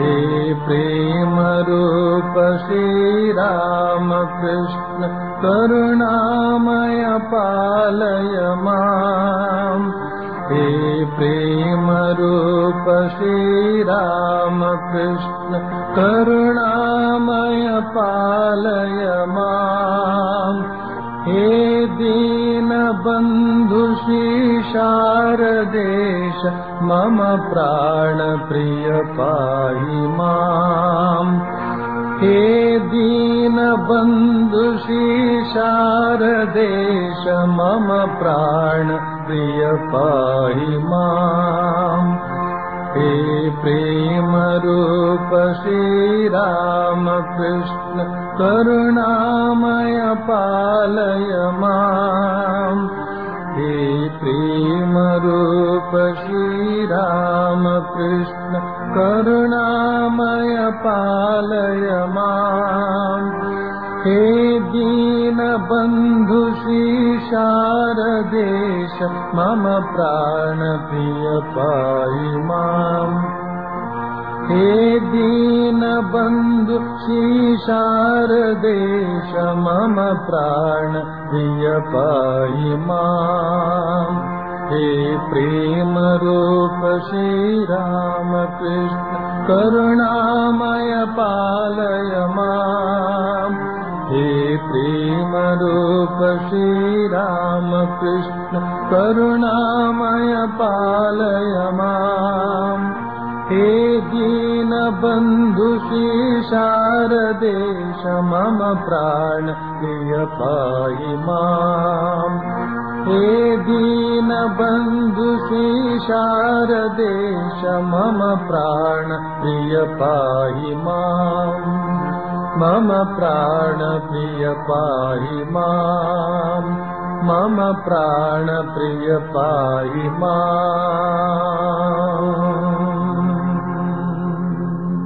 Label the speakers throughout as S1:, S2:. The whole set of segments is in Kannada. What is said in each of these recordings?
S1: हे प्रेमरूप श्रीरामकृष्ण करुणामय पालय माम् हे प्रेमरूप श्रीरामकृष्ण करुणामय पालय माम् हे दीनबन्धु शारदेश मम प्राणप्रिय पाहि माम् हे दीनबन्धु शारदेश मम प्राणप्रिय पाहि माम् हे प्रेमरूप श्रीरामकृष्ण करुणामय पालय माम् हे प्रेमरूप श्रीरामकृष्ण करुणामय पालय माम् हे दीनबन्धु शारदेश मम प्राणप्रिय पाहि माम् हे दीनबन्धु शारदेश मम प्राणप्रिय पाहि माम् हे प्रेमरूप श्रीरामकृष्ण करुणामय पालय माम् हे प्रेमरूप श्रीरामकृष्ण करुणामय पालय माम् हे दीनबन्धु शारदेश मम प्राण प्रिय पाहि माम् हे दीनबन्धु शारदेश मम प्राण प्रिय पाहि माम् मम प्राणप्रिय पाहि माम् मम प्राणप्रिय पाहि माम्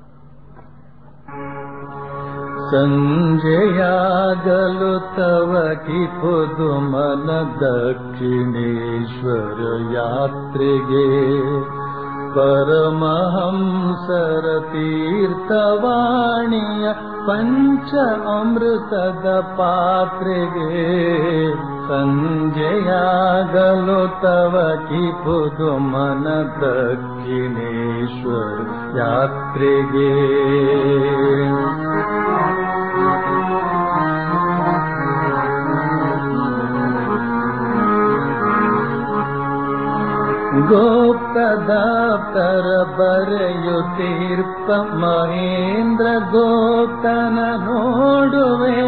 S1: सञ्जयागलु तव कि पुदुमन दक्षिणेश्वर यात्रिगे परमहंसर तीर्थवाणीय पञ्च अमृतद पात्रिगे सञ्जयागलो तव कि पुदुमन दक्षिणेश्वर यात्रिगे गोप्तदाप्तर बರೆಯುತ್ತೀರ್ಪ ಮಹೇಂದ್ರ ಗೋಪ್ತನ ನೋಡುವೆ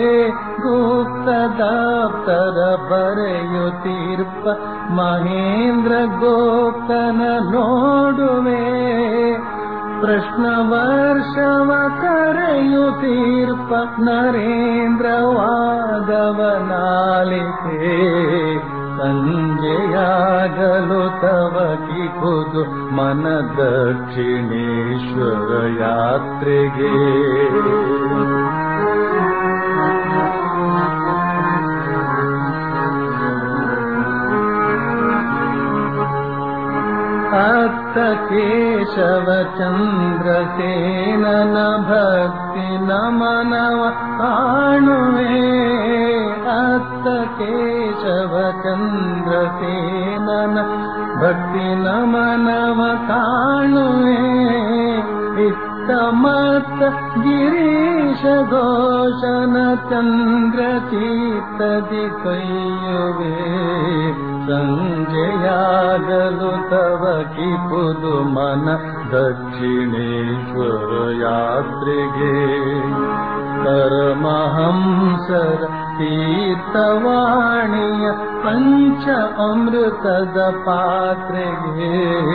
S1: ಗುಪ್ತದಾಪ್ತರ ಬರೆಯುತ್ತೀರ್ಪ ಮಹೇಂದ್ರ ಗೋಪ್ತನ ನೋಡುವೆ ಪ್ರಶ್ನ ವರ್ಷವ ಕರೆಯುತ್ತೀರ್ಪ ನರೇಂದ್ರ ವಾದವನಾಲಿಕೆ ಸಂಜೆಯಾಗಲು ತವ ಕಿಪುದು ಮನ ದಕ್ಷಿಣೇಶ್ವರ ಯಾತ್ರೆಗೆ ಅತ್ತ ಕೇಶವ ಚಂದ್ರಸೇನನ ಭಕ್ತಿ ನಮನವ ಕಾಣುವೆ ಅತ್ತ ಕೇಶವ ಚಂದ್ರಸೇನನ ಭಕ್ತಿ ನಮನವ ಕಾಣುವೆ ಇತ್ತ ಮತ್ತ ಗಿರೀಶ ಘೋಷನ ಚಂದ್ರ ಚೀತದಿ ಕೈಯುವೆ ಸಂಜೆಯಾಗಲು ತವ ಕಿಪುದು ಮನ ದಕ್ಷಿಣೇಶ್ವರ ಯಾತ್ರೆಗೆ ಪರಮಹಂಸರ ತೀರ್ಥವಾಣಿಯ ಪಂಚ ಅಮೃತದ ಪಾತ್ರೆಗೆ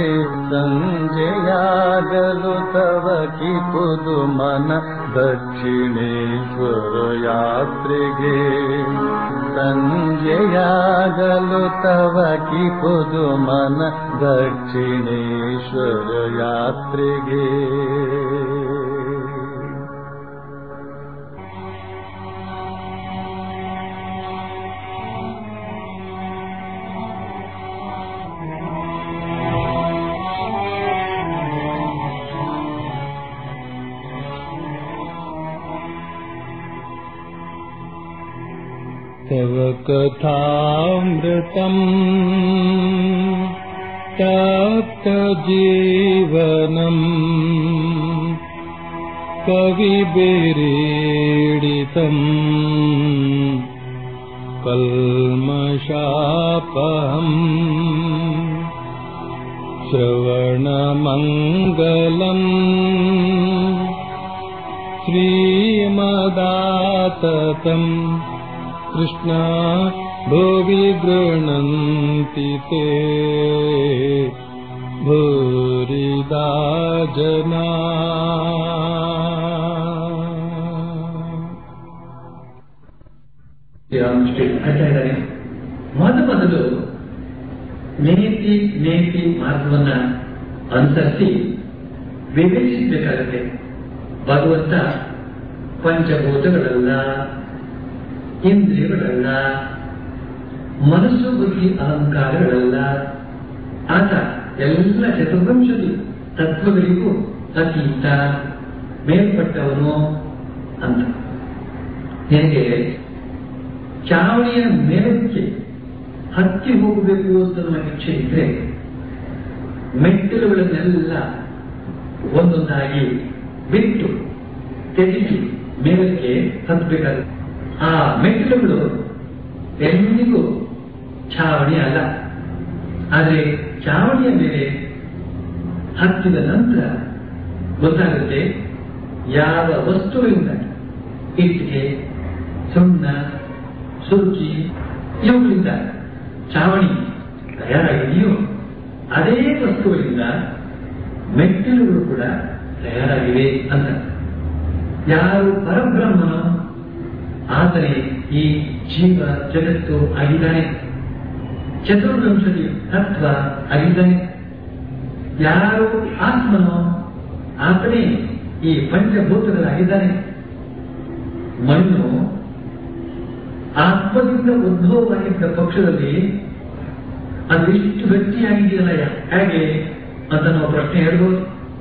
S1: ಸಂಜೆಯಾಗಲು ತವ ಕಿಪುದು ಮನ ದಕ್ಷಿಣೇಶ್ವರ ಯಾತ್ರೆಗೆ ಸಂಜೆಯಾಗಲು ತವ ಕಿಪುದು ಮನ ದಕ್ಷಿಣೇಶ್ವರ ಯಾತ್ರೆಗೆ तव कथामृतम् तप्तजीवनम् कविभिरीडितम् कल्मषापहम् श्रवणमङ्गलम् श्रीमदाततम् कृष्णा भुवि गृह्णन्ति ते भूरिदा जना
S2: ಶ್ರೀರಾಮಕೃಷ್ಣ ಹೇಳ್ತಾ ಇದ್ದಾರೆ ಮೊದ ಮೊದಲು ನೇತಿ ನೇತಿ ಮಾರ್ಗವನ್ನ ಅನುಸರಿಸಿ ವಿವೇಚಿಸಬೇಕಾಗತ್ತೆ ಭಗವಂತ ಪಂಚಭೂತಗಳಲ್ಲ ಇಂದ್ರಿಯಗಳಲ್ಲ ಮನಸ್ಸು ಬುದ್ಧಿ ಅಹಂಕಾರಗಳಲ್ಲ ಆತ ಎಲ್ಲ ಚತುರ್ವಂಶದಿ ತತ್ವಗಳಿಗೂ ಅತೀತ ಮೇಲ್ಪಟ್ಟವನು ಅಂತ ನಿನಗೆ ಚಾವಣಿಯ ಮೇಲಕ್ಕೆ ಹತ್ತಿ ಹೋಗಬೇಕು ಅಂತ ನಮಗೆ ಇಚ್ಛೆ ಇದ್ರೆ ಮೆಟ್ಟಿಲುಗಳನ್ನೆಲ್ಲ ಒಂದೊಂದಾಗಿ ಬಿಟ್ಟು ತೆಗೆದು ಮೇಲಕ್ಕೆ ಹತ್ತಬೇಕಾಗುತ್ತೆ ಆ ಮೆಟ್ಟಿಲುಗಳು ಎಂದಿಗೂ ಛಾವಣಿ ಅಲ್ಲ ಆದರೆ ಚಾವಣಿಯ ಮೇಲೆ ಹತ್ತಿದ ನಂತರ ಗೊತ್ತಾಗುತ್ತೆ ಯಾವ ವಸ್ತುವಿಂದ ಇಟ್ಟಿಗೆ ಸುಣ್ಣ ಸುರುಚಿ ಇವುಗಳಿಂದ ಚಾವಣಿ ತಯಾರಾಗಿದೆಯೋ ಅದೇ ವಸ್ತುಗಳಿಂದ ಮೆಟ್ಟಿಲುಗಳು ಕೂಡ ತಯಾರಾಗಿವೆ ಅಂತ ಯಾರು ಪರಬ್ರಹ್ಮನೋ ಆತನೇ ಈ ಜೀವ ಜಗತ್ತು ಆಗಿದ್ದಾನೆ ಚತುರ್ವಂಶದಿ ತತ್ವ ಆಗಿದ್ದಾನೆ ಯಾರು ಆತ್ಮನೋ ಆತನೇ ಈ ಪಂಚಭೂತಗಳಾಗಿದ್ದಾನೆ ಮಣ್ಣು ಆತ್ಮದಿಂದ ಉದ್ಭವವಾಗಿದ್ದ ಪಕ್ಷದಲ್ಲಿ ಅದು ಇಷ್ಟು ಗಟ್ಟಿಯಾಗಿದೆಯಲ್ಲ ಹೇಗೆ ಅಂತ ನಾವು ಪ್ರಶ್ನೆ ಹೇಳ್ಬೋದು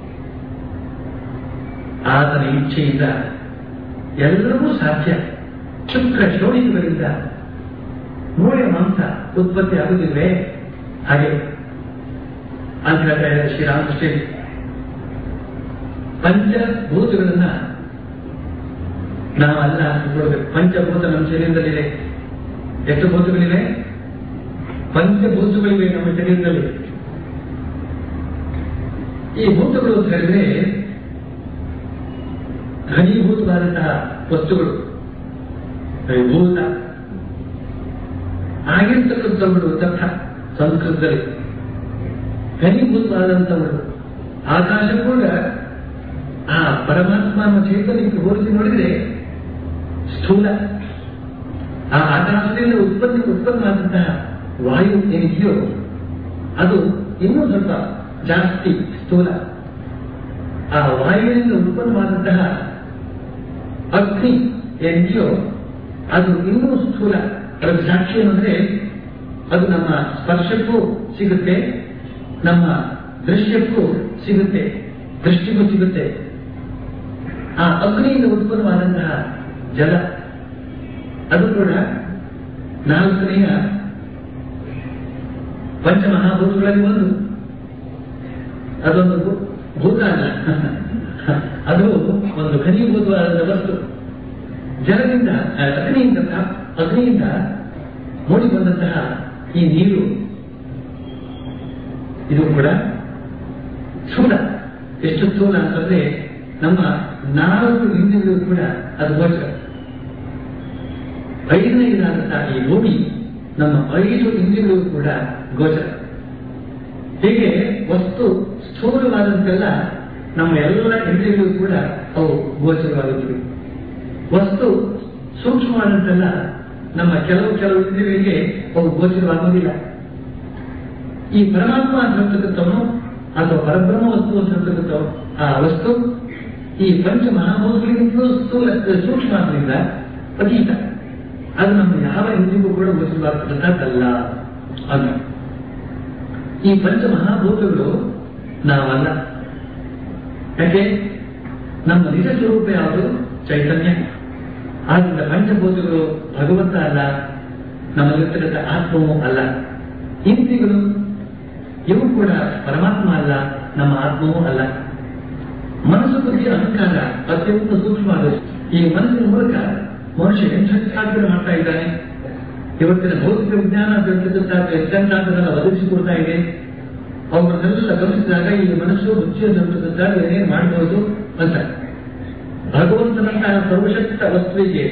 S2: ಆತನ ಇಚ್ಛೆಯಿಂದ ಎಲ್ಲವೂ ಸಾಧ್ಯ ಶುಕ್ರ ಶೋಣಿತಗಳಿಂದ ಮೂಳೆ ಮಾಂಸ ಉತ್ಪತ್ತಿ ಆಗುತ್ತಿಲ್ವೇ ಹಾಗೆ ಅಂತ ಹೇಳ್ತಾ ಇದ್ದಾರೆ ಶ್ರೀರಾಮಕೃಷ್ಣ ಪಂಚಭೂತಗಳನ್ನ ನಾವಲ್ಲ ಅಂದ್ಕೊಳ್ಬೇಕು ಪಂಚಭೂತ ನಮ್ಮ ಶರೀರದಲ್ಲಿದೆ ಎಷ್ಟು ಭೂತಗಳಿವೆ ಪಂಚಭೂತಗಳಿವೆ ನಮ್ಮ ಶರೀರದಲ್ಲಿ ಈ ಭೂತಗಳು ಅಂತ ಹೇಳಿದ್ರೆ ಘನೀಭೂತವಾದಂತಹ ವಸ್ತುಗಳು ಭೂತ ಆಗಿರ್ತಕ್ಕಂಥವುಗಳು ತಥ ಸಂಸ್ಕೃತದಲ್ಲಿ ಘನೀಭೂತವಾದಂಥವುಗಳು ಆಕಾಶ ಕೂಡ ಆ ಪರಮಾತ್ಮ ಚೈತನ್ಯಕ್ಕೆ ಹೋಲಿಸಿ ನೋಡಿದ್ರೆ ಸ್ಥೂಲ ಆ ಆಕಾಶದಿಂದ ಉತ್ಪತ್ತಿ ಉತ್ಪನ್ನವಾದಂತಹ ವಾಯು ಏನಿದೆಯೋ ಅದು ಇನ್ನೂ ಸ್ವಲ್ಪ ಜಾಸ್ತಿ ಸ್ಥೂಲ ಆ ವಾಯುವಿನಿಂದ ಉತ್ಪನ್ನವಾದಂತಹ ಅಗ್ನಿ ಏನಿದೆಯೋ ಅದು ಇನ್ನೂ ಸ್ಥೂಲ ಅದರ ಸಾಕ್ಷಿ ಏನಂದ್ರೆ ಅದು ನಮ್ಮ ಸ್ಪರ್ಶಕ್ಕೂ ಸಿಗುತ್ತೆ ನಮ್ಮ ದೃಶ್ಯಕ್ಕೂ ಸಿಗುತ್ತೆ ದೃಷ್ಟಿಗೂ ಸಿಗುತ್ತೆ ಆ ಅಗ್ನಿಯಿಂದ ಉತ್ಪನ್ನವಾದಂತಹ ಜಲ ಅದು ಕೂಡ ನಾಲ್ಕನೆಯ ಪಂಚಮಹಾಭೂತಗಳಲ್ಲಿ ಒಂದು ಅದೊಂದು ಭೂ- ಭೂತ ಅಲ್ಲ ಅದು ಒಂದು ಘನೀಭೂತವಾದ ವಸ್ತು ಜಲದಿಂದ ಆ, ಅಗ್ನಿಯಿಂದ ಪ್ರಾ- ಅಗ್ನಿಯಿಂದ ಮೂಡಿ ಬಂದಂತಹ ಈ ನೀರು ಇದು ಕೂಡ ಸ್ಥೂಲ ಎಷ್ಟು ಸ್ಥೂಲ ಅಂತಂದ್ರೆ ನಮ್ಮ ನಾಲ್ಕು ಇಂದ್ರಿಯಗಳು ಕೂಡ ಅದು ಗೋಚರ ಐದನೇದಾದಂತಹ ಈ ಭೂಮಿ ನಮ್ಮ ಐದು ಇಂದ್ರಿಯಗಳು ಕೂಡ ಗೋಚರ ಹೀಗೆ ವಸ್ತು ಸ್ಥೂಲವಾದಂತೆಲ್ಲ ನಮ್ಮ ಎಲ್ಲ ಇಂದ್ರಿಯಗಳು ಕೂಡ ಅವು ಗೋಚರವಾಗುತ್ತವೆ ವಸ್ತು ಸೂಕ್ಷ್ಮವಾದಂತೆಲ್ಲ ನಮ್ಮ ಕೆಲವು ಕೆಲವು ಇಂದ್ರಿಯಗಳಿಗೆ ಅವು ಗೋಚರವಾಗುವುದಿಲ್ಲ ಈ ಪರಮಾತ್ಮ ಅಂತ ಹೇಳ್ತಕ್ಕಂಥವನು ಅಥವಾ ಪರಬ್ರಹ್ಮ ವಸ್ತು ಅಂತ ಹೇಳ್ತಕ್ಕಂಥವು ಆ ವಸ್ತು ಈ ಪಂಚ ಮಹಾಭೂತಗಳಿಗಿಂತಲೂ ಸ್ಥೂಲ ಸೂಕ್ಷ್ಮ ಆದ್ರಿಂದ ಅತೀತ ಅದು ನಮ್ಮ ಯಾವ ಇಂದ್ರಿಗೂ ಕೂಡ ಗೋಚರವಾಗ್ತಕ್ಕಂಥದ್ದಲ್ಲ ಅಂತ ಈ ಪಂಚ ಮಹಾಭೂತಗಳು ನಾವಲ್ಲ ಯಾಕೆ ನಮ್ಮ ನಿಜ ಸ್ವರೂಪ ಯಾವುದು ಚೈತನ್ಯ ಆದ್ರಿಂದ ಪಂಚಭೂತಗಳು ಭಗವಂತ ಅಲ್ಲ ನಮ್ಮಲ್ಲಿರ್ತಕ್ಕಂಥ ಆತ್ಮವೂ ಅಲ್ಲ ಇಂದ್ರಿಯಗಳು ಇವು ಕೂಡ ಪರಮಾತ್ಮ ಅಲ್ಲ ನಮ್ಮ ಆತ್ಮವೂ ಅಲ್ಲ ಮನಸ್ಸು ಬುದ್ಧಿ ಅಹಂಕಾರ ಅತ್ಯಂತ ಸೂಕ್ಷ್ಮವಾದ ಈ ಮನಸ್ಸಿನ ಮೂಲಕ ಮನುಷ್ಯ ಎಂಥ ಸಾಧನೆ ಮಾಡ್ತಾ ಇದ್ದಾನೆ ಇವತ್ತಿನ ಭೌತಿಕ ವಿಜ್ಞಾನ ಯಂತ್ರಾಂತರನ್ನ ಒದಗಿಸಿಕೊಡ್ತಾ ಇದೆ ಅವರನ್ನೆಲ್ಲ ಗಮನಿಸಿದಾಗ ಈ ಮನಸ್ಸು ಬುದ್ಧಿಯನ್ನು ಏನೇನು ಮಾಡಬಹುದು ಅಂತ ಭಗವಂತನಂತಹ ಸರ್ವಶಕ್ತ ವಸ್ತುವಿಗೆ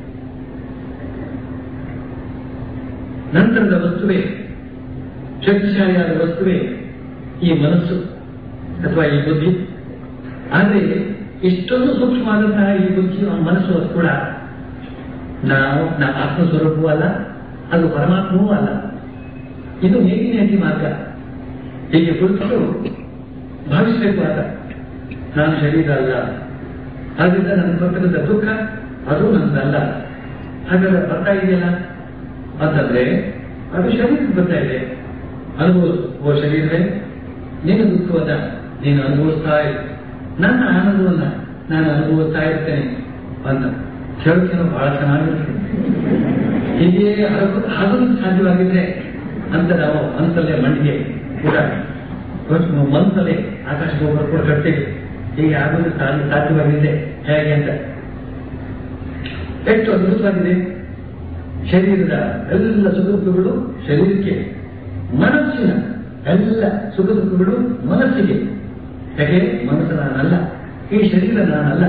S2: ನಂತರದ ವಸ್ತುವೇ ಶಕ್ತಿಶಾಲಿಯಾದ ವಸ್ತುವೇ ಈ ಮನಸ್ಸು ಅಥವಾ ಈ ಬುದ್ಧಿ ಆದರೆ ಇಷ್ಟೊಂದು ಸೂಕ್ಷ್ಮವಾದಂತಹ ಈ ಬುದ್ಧಿ ಮನಸ್ಸು ಅದು ಕೂಡ ನಾವು ನಮ್ಮ ಆತ್ಮಸ್ವರೂಪವೂ ಅಲ್ಲ ಅದು ಪರಮಾತ್ಮವೂ ಅಲ್ಲ ಇದು ನೇಗಿನೇತಿ ಮಾತ್ರ ಹೀಗೆ ಕುರಿತು ಭಾವಿಸಬೇಕು ಆತ ನಾನು ಶರೀರ ಅಲ್ಲ ಆದ್ರಿಂದ ನನ್ನ ಬರ್ತಕ್ಕಂಥ ದುಃಖ ಅದು ನನ್ನದಲ್ಲ ಹಾಗಾದ್ರೆ ಬರ್ತಾ ಇದೆಯಲ್ಲ ಅಂತಂದ್ರೆ ಅದು ಶರೀರಕ್ಕೆ ಬರ್ತಾ ಇದೆ ಅನುಭವ ಓ ಶರೀರವೇ ನೀನು ದುಃಖವನ್ನ ನೀನು ಅನುಭವಿಸ್ತಾ ಇರು ನನ್ನ ಆನಂದವನ್ನ ನಾನು ಅನುಭವಿಸ್ತಾ ಇರ್ತೇನೆ ಅಂತ ಕೇಳೋಕೆ ಬಹಳ ಚೆನ್ನಾಗಿರುತ್ತೆ ಹೀಗೆ ಆಗಲು ಸಾಧ್ಯವಾಗಿದ್ರೆ ಅಂತ ನಾವು ಮನಸ್ಸಲ್ಲೇ ಮಣ್ಣಿಗೆ ಕೂಡ ಮನಸ್ಸಲ್ಲೇ ಆಕಾಶ ಗೋಪುರ ಕೂಡ ಕಟ್ತೇವೆ ಹೀಗೆ ಆಗೋದು ಸಾಧ್ಯ ಸಾಧ್ಯವಾಗಿದೆ ಹೇಗೆ ಅಂತ ಎಷ್ಟು ಅದ್ಭುತವಾಗಿದೆ ಶರೀರದ ಎಲ್ಲ ಸುಖ ದುಃಖಗಳು ಶರೀರಕ್ಕೆ ಮನಸ್ಸಿನ ಎಲ್ಲ ಸುಖ ದುಃಖಗಳು ಮನಸ್ಸಿಗೆ ಯಾಕೆ ಮನಸ್ಸು ನಾನಲ್ಲ ಈ ಶರೀರ ನಾನಲ್ಲ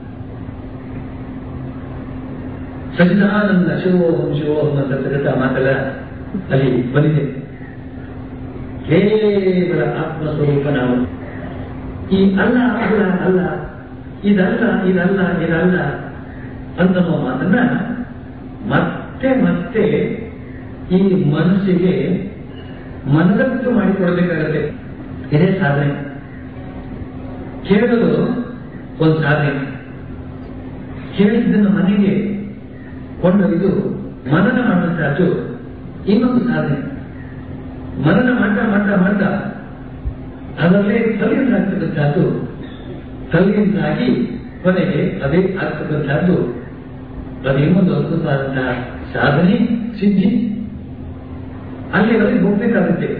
S2: ಸಚಿದಾನಂದ ಶಿವೋಹಂ ಶಿವೋಹಂ ಅಂತಕ್ಕಂಥ ಮಾತೆಲ್ಲ ಅಲ್ಲಿ ಬಂದಿದೆ ಕೇವಲ ಆತ್ಮಸ್ವರೂಪ ನಾವು ಈ ಅಲ್ಲ ಅಲ್ಲ ಅಲ್ಲ ಇದಲ್ಲ ಇದಲ್ಲ ಇದಲ್ಲ ಅಂತನ್ನುವ ಮಾತನ್ನ ಮತ್ತೆ ಮತ್ತೆ ಈ ಮನಸ್ಸಿಗೆ ಮನದಟ್ಟು ಮಾಡಿಕೊಡ್ಬೇಕಾಗತ್ತೆ ಇದೇ ಸಾಧನೆ ಕೇಳಲು ಒಂದು ಸಾಧನೆ ಕೇಳಿದ್ದನ್ನು ಮನೆಗೆ ಕೊಂಡೊಯ್ದು ಮನನ ಮಾಡುವಂತಹದ್ದು ಇನ್ನೊಂದು ಸಾಧನೆ ಮನನ ಮಾಡ್ತಾ ಮಾಡ್ತಾ ಮಾಡ್ತಾ ಅದರಲ್ಲೇ ತಲೆಯಿಂದಾಗ್ತಕ್ಕಂಥದ್ದು ತಲೆಯಿಂದಾಗಿ ಕೊನೆಗೆ ಅದೇ ಆಗ್ತಕ್ಕಂಥದ್ದು ಅದು ಇನ್ನೊಂದು ಅದ್ಭುತವಾದಂತಹ ಸಾಧನೆ ಸಿದ್ಧಿ ಅಲ್ಲಿವರೆಗೆ ಹೋಗ್ಬೇಕಾಗುತ್ತೆ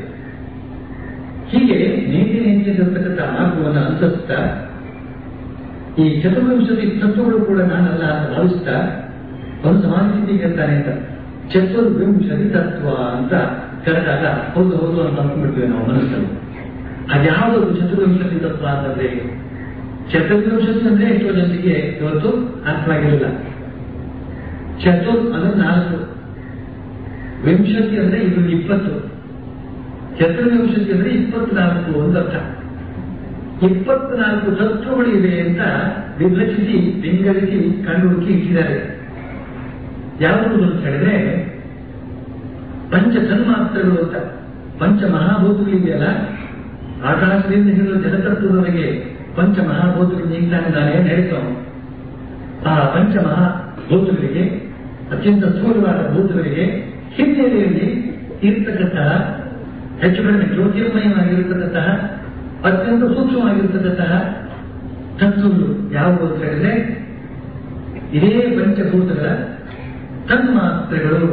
S2: ಹೀಗೆ ನೀತಿ ನಿಂತಿರತಕ್ಕಂಥ ಮಾರ್ಗವನ್ನು ಅನುಸರಿಸ್ತಾ ಈ ಚತುರ್ವಿಂಶತಿ ತತ್ವಗಳು ಕೂಡ ನಾನಲ್ಲ ಅಂತ ಭಾವಿಸ್ತಾ ಅವನು ಸಮಾನ ಸ್ಥಿತಿಗೆ ಇರ್ತಾನೆ ಅಂತ ಚತುರ್ವಿಂಶತಿ ತತ್ವ ಅಂತ ಕರೆದಾಗ ಹೌದು ಹೌದು ಅಂತ ಅಂದ್ಕೊಂಡ್ಬಿಡ್ತೀವಿ ನಾವು ಮನಸ್ಸಲ್ಲಿ ಅದ್ಯಾವುದು ಚತುರ್ವಿಂಶತಿ ತತ್ವ ಅಂತಂದ್ರೆ ಚತುರ್ವಿಂಶತಿ ಅಂದ್ರೆ ಎಷ್ಟೋ ಜನರಿಗೆ ಇವತ್ತು ಅರ್ಥವಾಗಿರಲಿಲ್ಲ ಚತುರ್ ಅಂದ್ರೆ ನಾಲ್ಕು ವಿಂಶತಿ ಅಂದ್ರೆ ಇದು ಇಪ್ಪತ್ತು ಚತುರ್ವಿಂಶತಿ ಅಂದ್ರೆ ಇಪ್ಪತ್ನಾಲ್ಕು ಒಂದು ಅರ್ಥ ಇಪ್ಪತ್ನಾಲ್ಕು ತತ್ವಗಳು ಇವೆ ಅಂತ ವಿಭಜಿಸಿ ವಿಂಗಡಿಸಿ ಕಂಡುಹುಡುಕಿ ಇಟ್ಟಿದ್ದಾರೆ ಯಾವುದು ಅಂತ ಹೇಳಿದ್ರೆ ಪಂಚ ತನ್ಮಾತ್ರಗಳು ಅಂತ ಪಂಚ ಮಹಾಭೂತಗಳಿದೆಯಲ್ಲ ಆಕಾಶದಿಂದ ಹಿಡಿದು ಜಲತತ್ವದವರೆಗೆ ಪಂಚ ಮಹಾಭೂತಗಳು ನೀಗ್ತಾನೆ ನಾನು ಏನ್ ಹೇಳ್ತಾವ ಆ ಪಂಚ ಮಹಾಭೂತಗಳಿಗೆ ಅತ್ಯಂತ ಸ್ಥೂಲವಾದ ಭೂತಗಳಿಗೆ ಹಿನ್ನೆಲೆಯಲ್ಲಿ ಇರತಕ್ಕಂತಹ ಹೆಚ್ಚು ಕಡಿಮೆ ಜ್ಯೋತಿರ್ಮಯವಾಗಿರತಕ್ಕಂತಹ ಅತ್ಯಂತ ಸೂಕ್ಷ್ಮವಾಗಿರತಕ್ಕಂತಹ ತತ್ವಗಳು ಯಾವುವು ಅಂತ ಹೇಳಿದ್ರೆ ಇದೇ ಪಂಚಭೂತಗಳ ತನ್ಮಾತ್ರೆಗಳು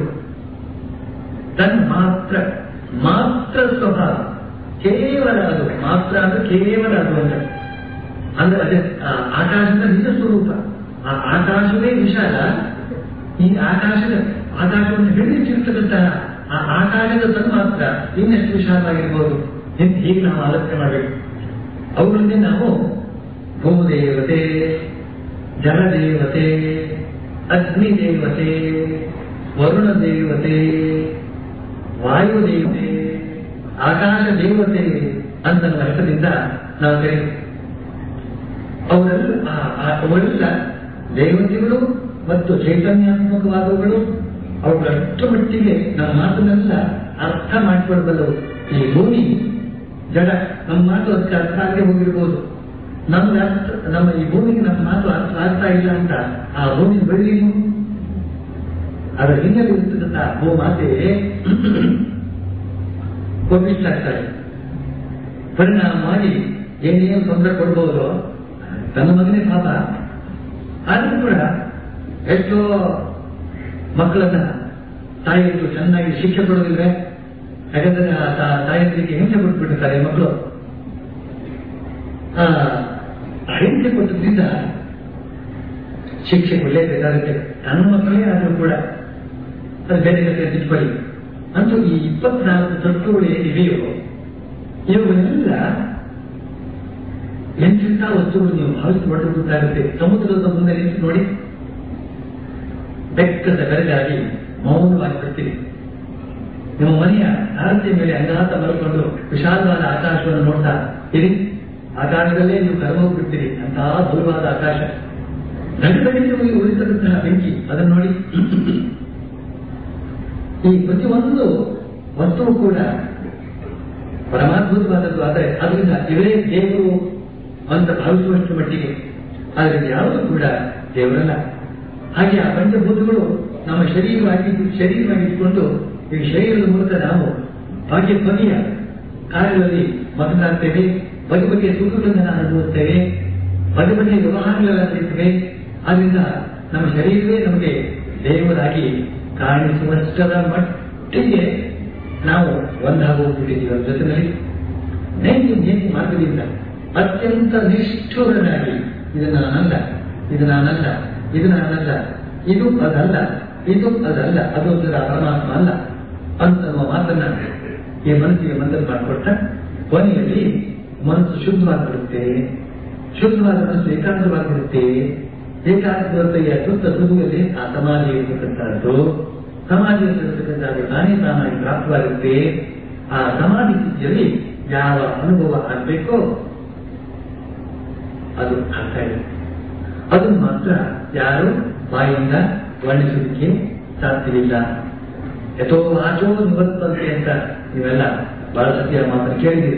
S2: ತನ್ಮಾತ್ರ ಮಾತ್ರ ಸ್ವಭಾವ ಕೇವಲ ಅದು ಮಾತ್ರ ಅಂದ್ರೆ ಕೇವಲ ಅದು ಅಂತ ಅಂದ್ರೆ ಅದೇ ಆ ಆಕಾಶದ ನಿಜ ಸ್ವರೂಪ ಆ ಆಕಾಶವೇ ವಿಶಾಲ ಈ ಆಕಾಶದ ಆಕಾಶವನ್ನು ಹಿಡಿದಿಟ್ಟಿರ್ತಕ್ಕಂತಹ ಆ ಆಕಾಶದ ತನ್ಮಾತ್ರ ಇನ್ನೆಷ್ಟು ವಿಶಾಲವಾಗಿರ್ಬೋದು ಎಂದು ಹೀಗೆ ನಾವು ಆಲೋಚನೆ ಮಾಡಬೇಕು ಅವುಗಳಲ್ಲಿ ನಾವು ಭೂದೇವತೆ ಜಲದೇವತೆ ಅಗ್ನಿ ದೇವತೆ ವರುಣ ದೇವತೆ ವಾಯು ದೇವತೆ ಆಕಾಶ ದೇವತೆ ಅಂತ ಅರ್ಥದಿಂದ ನಾವು ಕರೆ ಅವರೆಲ್ಲ ಅವರೆಲ್ಲ ದೇವತೆಗಳು ಮತ್ತು ಚೈತನ್ಯಾತ್ಮಕವಾದವುಗಳು ಅವುಗಳ ಅಷ್ಟು ಮಟ್ಟಿಗೆ ನಮ್ಮ ಮಾತನ್ನೆಲ್ಲ ಅರ್ಥ ಮಾಡಿಕೊಳ್ಬಲ್ಲವು ಈ ಭೂಮಿ ಜಡ ನಮ್ಮ ಮಾತು ಅದಕ್ಕೆ ಅರ್ಥ ಆಗದೆ ಹೋಗಿರ್ಬೋದು ನಮ್ಗೆ ಅರ್ಥ ನಮ್ಮ ಈ ಭೂಮಿಗೆ ನಮ್ಮ ಮಾತು ಅರ್ಥ ಆಗ್ತಾ ಇಲ್ಲ ಅಂತ ಆ ಭೂಮಿ ಬೆಳ್ಳಿನು ಅದರ ಹಿನ್ನೆಲೆ ಇರ್ತಕ್ಕಂಥ ಭೂಮಾತೆ ಕೋಪಿಸ್ತಾಗ್ತಾರೆ ಪರಿಣಾಮವಾಗಿ ಏನೇನು ತೊಂದರೆ ಕೊಡ್ಬೋದು ತನ್ನ ಮಗನೇ ಪಾಪ ಆದ್ರೂ ಕೂಡ ಎಷ್ಟೋ ಮಕ್ಕಳನ್ನ ತಾಯಿಯರು ಚೆನ್ನಾಗಿ ಶಿಕ್ಷೆ ಕೊಡೋದಿಲ್ವೇ ಹಾಗಾದ್ರೆ ಆ ತಾ- ತಾಯಂದಿರಿಗೆ ಹಿಂಸೆ ಕೊಟ್ಬಿಟ್ಟಿರ್ತಾರೆ ಮಕ್ಕಳು ಆ ಆ ಹಿಂಸೆ ಕೊಟ್ಟದ್ರಿಂದ ಶಿಕ್ಷೆ ಕೊಡಲೇಬೇಕಾಗುತ್ತೆ ತನ್ನ ಮಕ್ಕಳೇ ಆದರೂ ಕೂಡ ಅದು ಬೇರೆ ಜೊತೆ ತಿಳ್ಕೊಳ್ಳಿ ಅಂತೂ ಈ ಇಪ್ಪತ್ನಾಲ್ಕು ತತ್ವಗಳು ಏನಿವೆಯೋ ಇವುಗಳೆಲ್ಲ ಎಂತೆಂಥ ವಸ್ತುಗಳು ನೀವು ಭಾವಿಸಿ ಹೊಡೆದು ಗೊತ್ತಾಗುತ್ತೆ ಸಮುದ್ರದ ಮುಂದೆ ನಿಂತು ನೋಡಿ ಬೆಕ್ಕದ ಬೆರಗಾಗಿ ಮೌನವಾಗಿ ಬಿಡ್ತೀರಿ ನಿಮ್ಮ ಮನೆಯ ತಾರಸಿಯ ಮೇಲೆ ಅಂಗಾತ ಮಲ್ಕೊಂಡು ವಿಶಾಲವಾದ ಆಕಾಶವನ್ನು ನೋಡ್ತಾ ಇರಿ ಆಕಾಶದಲ್ಲೇ ನೀವು ಕರಗೋಗ್ಬಿಡ್ತೀರಿ ಅಂತಹ ದೂರವಾದ ಆಕಾಶ ನಡುಗಡಿಗೆ ಉಳಿತಕ್ಕಂತಹ ಬೆಂಕಿ ಅದನ್ನು ನೋಡಿ ಈ ಪ್ರತಿಯೊಂದು ವಸ್ತುವು ಕೂಡ ಪರಮಾದ್ಭುತವಾದದ್ದು ಆದರೆ ಅದರಿಂದ ಇವರೇ ದೇವರು ಅಂತ ಭಾವಿಸುವಷ್ಟು ಮಟ್ಟಿಗೆ ಆದರೆ ಯಾವುದು ಕೂಡ ದೇವರಲ್ಲ ಹಾಗೆ ಆ ಪಂಚಭೂತಗಳು ನಮ್ಮ ಶರೀರವಾಗಿ ಶರೀರವಾಗಿಟ್ಟುಕೊಂಡು ಈ ಶರೀರದ ಮೂಲಕ ನಾವು ಭಾಗ್ಯ ಬಗೆಯ ಕಾರ್ಯಗಳಲ್ಲಿ ಮತನಾಡ್ತೇವೆ ಬಗೆ ಬಗೆಯ ಸುಖಗಳನ್ನು ನಾವು ಅನುಭವಿಸ್ತೇವೆ ಬಗೆ ಬಗೆಯ ವ್ಯವಹಾರಗಳೆಲ್ಲ ನಡೆಯುತ್ತವೆ ಆದ್ರಿಂದ ನಮ್ಮ ಶರೀರವೇ ನಮಗೆ ದೇವರಾಗಿ ಕಾಣಿಸುವಷ್ಟರ ಮಟ್ಟಿಗೆ ನಾವು ಒಂದಾಗೋಗ್ಬಿಟ್ಟಿದ್ದೀವಿ ಅವ್ರ ಜೊತೆಯಲ್ಲಿ ನೈತಿ ನೀತಿ ಮಾರ್ಗದಿಂದ ಅತ್ಯಂತ ನಿಷ್ಠುರನಾಗಿ ಇದು ನಾನಲ್ಲ ಇದು ನಾನಲ್ಲ ಇದು ನಾನಲ್ಲ ಇದು ಅದಲ್ಲ ಇದು ಅದಲ್ಲ ಅದು ಅದರ ಪರಮಾತ್ಮ ಅಲ್ಲ ಅಂತನ್ನುವ ಮಾತನ್ನ ಈ ಮನಸ್ಸಿಗೆ ಮಂದರ ಮಾಡಿಕೊಟ್ಟ ಕೊನೆಯಲ್ಲಿ ಮನಸ್ಸು ಶುದ್ಧವಾಗಿಬಿಡುತ್ತೆ ಶುದ್ಧವಾದ ಮನಸ್ಸು ಏಕಾಗ್ರವಾಗಿಬಿಡುತ್ತೆ ಏಕಾಗ್ರತೆಯ ಸುತ್ತ ಸುಗುವಲ್ಲಿ ಆ ಸಮಾಧಿ ಇರತಕ್ಕಂಥದ್ದು ಸಮಾಧಿಯಲ್ಲಿರತಕ್ಕಂಥದ್ದು ತಾನೇ ತಾನಾಗಿ ಪ್ರಾಪ್ತವಾಗುತ್ತೆ ಆ ಸಮಾಧಿ ಸ್ಥಿತಿಯಲ್ಲಿ ಯಾವ ಅನುಭವ ಆಗಬೇಕೋ ಅದು ಆಗ್ತಾ ಇದೆ ಅದನ್ನು ಮಾತ್ರ ಯಾರು ಬಾಯಿಂದ ವರ್ಣಿಸೋದಕ್ಕೆ ಸಾಧ್ಯವಿಲ್ಲ ಯಥೋ ವಾಚೋ ನಿವರ್ತಂತೆ ಅಂತ ನೀವೆಲ್ಲ ಬಹಳ ಸತ್ಯ ಮಾತ್ರ ಕೇಳಿದ್ದೀರಿ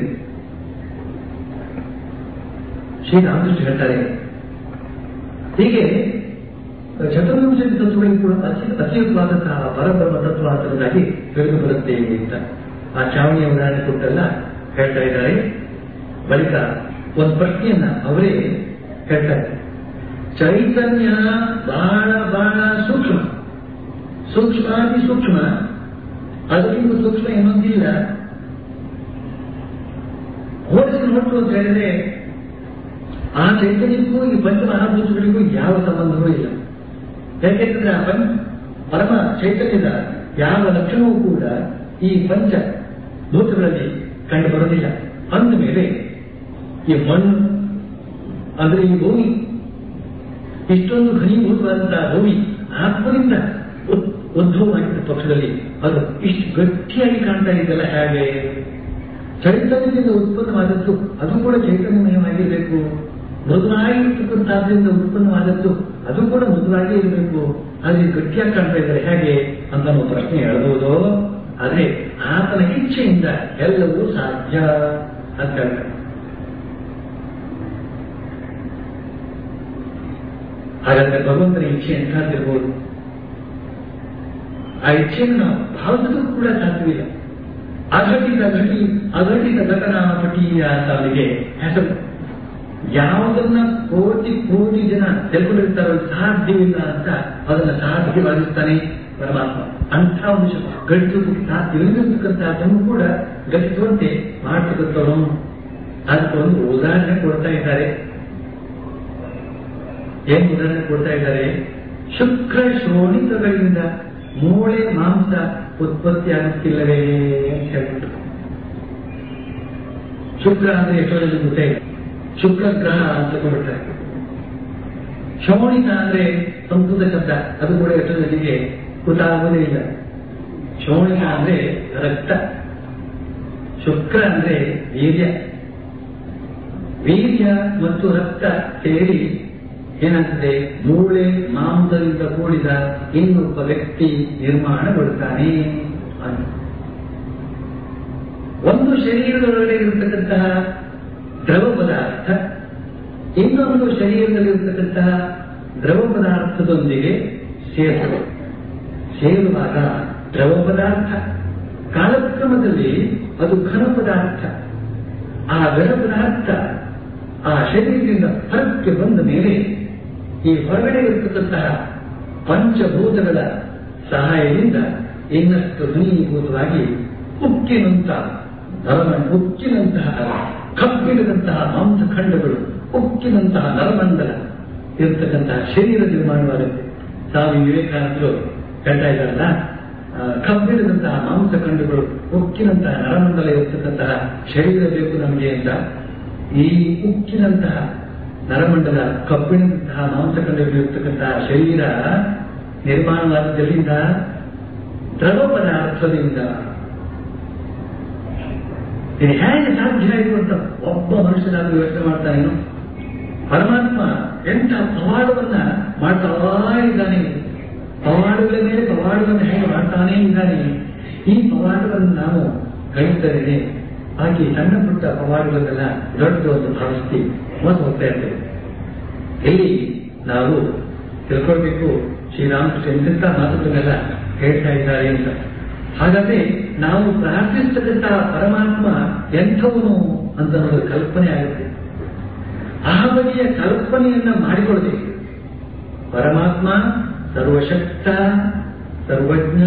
S2: ಶ್ರೀರಾಮಕೃಷ್ಣ ಹೇಳ್ತಾರೆ ಹೀಗೆ ಚತುರ್ವಿಂಶತಿ ತತ್ವಗಳಿಗೆ ಕೂಡ ಅತಿ ಅತಿಯುತವಾದಂತಹ ಪರಬ್ರಹ್ಮ ತತ್ವ ಅಂತದಾಗಿ ತಿಳಿದು ಬರುತ್ತೆ ಅಂತ ಆ ಚಾವಣಿಯ ಉದಾಹರಣೆ ಕೊಟ್ಟೆಲ್ಲ ಹೇಳ್ತಾ ಇದ್ದಾರೆ ಬಳಿಕ ಒಂದು ಪ್ರಶ್ನೆಯನ್ನ ಅವರೇ ಹೇಳ್ತಾರೆ ಚೈತನ್ಯ ಬಹಳ ಬಹಳ ಸೂಕ್ಷ್ಮ ಸೂಕ್ಷ್ಮಾತಿ ಸೂಕ್ಷ್ಮ ಅದಕ್ಕಿಂತ ಸೂಕ್ಷ್ಮ ಇನ್ನೊಂದಿಲ್ಲ ಹೋಲಿಸಿ ನೋಡ್ತು ಅಂತ ಹೇಳಿದ್ರೆ ಆ ಚೈತನ್ಯಕ್ಕೂ ಈ ಪಂಚಮಹಾಭೂತಗಳಿಗೂ ಯಾವ ಸಂಬಂಧವೂ ಇಲ್ಲ ಯಾಕೆಂದ್ರೆ ಆ ಪಂಚ ಪರಮ ಚೈತನ್ಯದ ಯಾವ ಲಕ್ಷಣವೂ ಕೂಡ ಈ ಪಂಚ ಭೂತಗಳಲ್ಲಿ ಕಂಡು ಬರೋದಿಲ್ಲ ಅಂದ ಮೇಲೆ ಈ ಮಣ್ಣು ಅಂದ್ರೆ ಈ ಭೂಮಿ ಇಷ್ಟೊಂದು ಘನೀಭೂತವಾದಂತಹ ಭೂಮಿ ಆತ್ಮದಿಂದ ಉದ್- ಉದ್ಭವವಾಗಿದ್ದ ಪಕ್ಷದಲ್ಲಿ ಅದು ಇಷ್ಟು ಗಟ್ಟಿಯಾಗಿ ಕಾಣ್ತಾ ಇದೆಯಲ್ಲ ಹೇಗೆ ಚೈತನ್ಯದಿಂದ ಉತ್ಪನ್ನವಾದದ್ದು ಅದು ಕೂಡ ಚೈತನ್ಯಮಯವಾಗಿರಬೇಕು ಮೃದುವಾಗಿರ್ತಕ್ಕಂಥದ್ರಿಂದ ಉತ್ಪನ್ನವಾದದ್ದು ಅದು ಕೂಡ ಮೃದುವಾಗಿ ಇರಬೇಕು ಆದರೆ ಗಟ್ಟಿಯಾಗಿ ಕಾಣ್ತಾ ಇದ್ದಾರೆ ಹೇಗೆ ಅಂತ ನಾವು ಪ್ರಶ್ನೆ ಹೇಳಬಹುದು ಆದ್ರೆ ಆತನ ಇಚ್ಛೆಯಿಂದ ಎಲ್ಲವೂ ಸಾಧ್ಯ ಅಂತ ಹೇಳ್ತಾರೆ ಹಾಗಾದ್ರೆ ಭಗವಂತನ ಇಚ್ಛೆ ಎಂಥದ್ದಿರ್ಬೋದು ಆ ಇಚ್ಛೆಯನ್ನು ನಾವು ಭಾವಿಸೋದಕ್ಕೂ ಕೂಡ ಸಾಧ್ಯವಿಲ್ಲ ಅಘಟಿತ ಘಟಿ ಅಘಟಿತ ಘಟನಾಪಟಿ ಅಂತ ಅವರಿಗೆ ಹೆಸರು ಯಾವುದನ್ನ ಕೋಟಿ ಕೋಟಿ ಜನ ತಿಳ್ಕೊಂಡಿರ್ತಾರೋ ಅದು ಸಾಧ್ಯವಿಲ್ಲ ಅಂತ ಅದನ್ನ ಸಾಧ್ಯವಾಗಿರ್ತಾನೆ ಪರಮಾತ್ಮ ಅಂಥ ಒಂದು ಶಕ್ತಿ ಘಟಿಸೋದಕ್ಕೆ ಸಾಧ್ಯವಿಲ್ಲತಕ್ಕಂಥದ್ದನ್ನು ಕೂಡ ಘಟಿಸುವಂತೆ ಮಾಡ್ತಕ್ಕಂಥವನು ಅದಕ್ಕೆ ಒಂದು ಉದಾಹರಣೆ ಕೊಡ್ತಾ ಇದ್ದಾರೆ ಏನ್ ಉದಾಹರಣೆ ಕೊಡ್ತಾ ಇದ್ದಾರೆ ಶುಕ್ರ ಶೋಣಿತಗಳಿಂದ ಮೂಳೆ ಮಾಂಸ ಉತ್ಪತ್ತಿ ಆಗುತ್ತಿಲ್ಲವೇ ಅಂತ ಹೇಳ್ಬಿಟ್ಟು ಶುಕ್ರ ಅಂದ್ರೆ ಎಷ್ಟೋ ಜನ ಗೊತ್ತೇ ಇಲ್ಲ ಶುಕ್ರ ಗ್ರಹ ಅಂತ ತಗೊಂಡ್ಬಿಟ್ರೆ ಶೋಣಿತ ಅಂದ್ರೆ ಸಂಸ್ಕೃತ ಶಬ್ದ ಅದು ಕೂಡ ಎಷ್ಟೋ ಜನರಿಗೆ ಗೊತ್ತಾಗೋದೇ ಇಲ್ಲ ಶೋಣಿತ ಅಂದ್ರೆ ರಕ್ತ ಶುಕ್ರ ಅಂದ್ರೆ ವೀರ್ಯ ವೀರ್ಯ ಮತ್ತು ರಕ್ತ ಸೇರಿ ಏನಾಗ್ತದೆ ಮೂಳೆ ಮಾಂಸದಿಂದ ಕೂಡಿದ ಇನ್ನೊಬ್ಬ ವ್ಯಕ್ತಿ ನಿರ್ಮಾಣಗೊಳ್ತಾನೆ ಅಂತ ಒಂದು ಶರೀರದೊಳಗಡೆ ಇರತಕ್ಕಂತಹ ದ್ರವ ಪದಾರ್ಥ ಇನ್ನೊಂದು ಶರೀರದಲ್ಲಿರತಕ್ಕಂತಹ ದ್ರವ ಪದಾರ್ಥದೊಂದಿಗೆ ಸೇರ್ತದೆ ಸೇರುವಾಗ ದ್ರವ ಪದಾರ್ಥ ಕಾಲಕ್ರಮದಲ್ಲಿ ಅದು ಘನ ಪದಾರ್ಥ ಆ ಘನ ಪದಾರ್ಥ ಆ ಶರೀರದಿಂದ ಹೊರಕ್ಕೆ ಬಂದ ಮೇಲೆ ಈ ಹೊರಗಡೆ ಇರತಕ್ಕಂತಹ ಪಂಚಭೂತಗಳ ಸಹಾಯದಿಂದ ಇನ್ನಷ್ಟು ಘನೀಭೂತವಾಗಿ ಉಕ್ಕಿನಂತ ನರಮ ಉಕ್ಕಿನಂತಹ ಕಬ್ಬಿಣದಂತಹ ಮಾಂಸಖಂಡಗಳು ಉಕ್ಕಿನಂತಹ ನರಮಂಡಲ ಇರತಕ್ಕಂತಹ ಶರೀರ ನಿರ್ಮಾಣವಾಗುತ್ತೆ ಸ್ವಾಮಿ ವಿವೇಕಾನಂದರು ಹೇಳ್ತಾ ಇದ್ದಾರಲ್ಲ ಆ, ಕಬ್ಬಿಣದಂತಹ ಮಾಂಸಖಂಡಗಳು ಉಕ್ಕಿನಂತಹ ನರಮಂಡಲ ಇರತಕ್ಕಂತಹ ಶರೀರ ಬೇಕು ನಮಗೆ ಅಂತ ಈ ಉಕ್ಕಿನಂತಹ ನರಮಂಡಲ ಕಬ್ಬಿಣದಂತಹ ಮಾಂಸಖಂಡಗಳು ಇರತಕ್ಕಂತಹ ಶರೀರ ನಿರ್ಮಾಣವಾದದ್ದರಿಂದ ದ್ರವ ಪದಾರ್ಥದಿಂದ ಇದು ಹೇಗೆ ಸಾಧ್ಯ ಆಯಿತು ಅಂತ ಒಬ್ಬ ಮನುಷ್ಯನಾದ್ರೂ ಯೋಚನೆ ಮಾಡ್ತಾನೇನು ಪರಮಾತ್ಮ ಎಂಥ ಪವಾಡವನ್ನ ಮಾಡ್ತಾ ಇದ್ದಾನೆ ಪವಾಡಗಳ ಮೇಲೆ ಪವಾಡವನ್ನು ಹೇಗೆ ಮಾಡ್ತಾನೇ ಇದ್ದಾನೆ ಈ ಪವಾಡವನ್ನು ನಾವು ಗ್ರಹಿಸಿದರೆ ಹಾಗೆ ಸಣ್ಣ ಪುಟ್ಟ ಪವಾಡಗಳನ್ನೆಲ್ಲ ದೊಡ್ಡದು ಅಂತ ಭಾವಿಸ್ತೀವಿ ಮೋಸ ಹೋಗ್ತಾ ಇರ್ತೇವೆ ಇಲ್ಲಿ ನಾವು ತಿಳ್ಕೊಳ್ಬೇಕು ಶ್ರೀರಾಮಕೃಷ್ಣ ಎಂತೆಂಥ ಮಾತುಗಳನ್ನೆಲ್ಲ ಹೇಳ್ತಾ ಇದ್ದಾರೆ ಅಂತ ಹಾಗಾದ್ರೆ ನಾವು ಪ್ರಾರ್ಥಿಸ್ತಕ್ಕಂತಹ ಪರಮಾತ್ಮ ಎಂಥವನು ಅಂತ ನಮಗೆ ಕಲ್ಪನೆ ಆಗುತ್ತೆ ಆ ಬಗೆಯ ಕಲ್ಪನೆಯನ್ನ ಮಾಡಿಕೊಳ್ಳಬೇಕು ಪರಮಾತ್ಮ ಸರ್ವಶಕ್ತ ಸರ್ವಜ್ಞ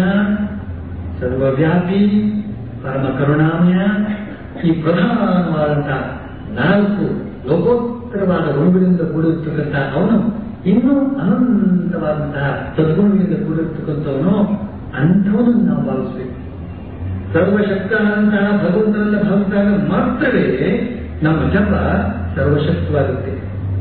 S2: ಸರ್ವವ್ಯಾಪಿ ಪರಮ ಕರುಣಾಮಯ ಈ ಪ್ರಧಾನವಾದಂತಹ ನಾಲ್ಕು ಲೋಕೋತ್ತರವಾದ ಗುಣಗಳಿಂದ ಕೂಡಿರ್ತಕ್ಕಂಥ ಅವನು ಇನ್ನೂ ಅನಂತವಾದಂತಹ ಸದ್ಗುಣಗಳಿಂದ ಕೂಡಿರ್ತಕ್ಕಂಥವನು ಅಂಥವನನ್ನು ನಾವು ಭಾವಿಸಬೇಕು ಸರ್ವಶಕ್ತನಾದಂತಹ ಭಗವಂತನನ್ನ ಭಾವಿಸಿದಾಗ ಮಾತ್ರವೇ ನಮ್ಮ ಜಪ ಸರ್ವಶಕ್ತವಾಗುತ್ತೆ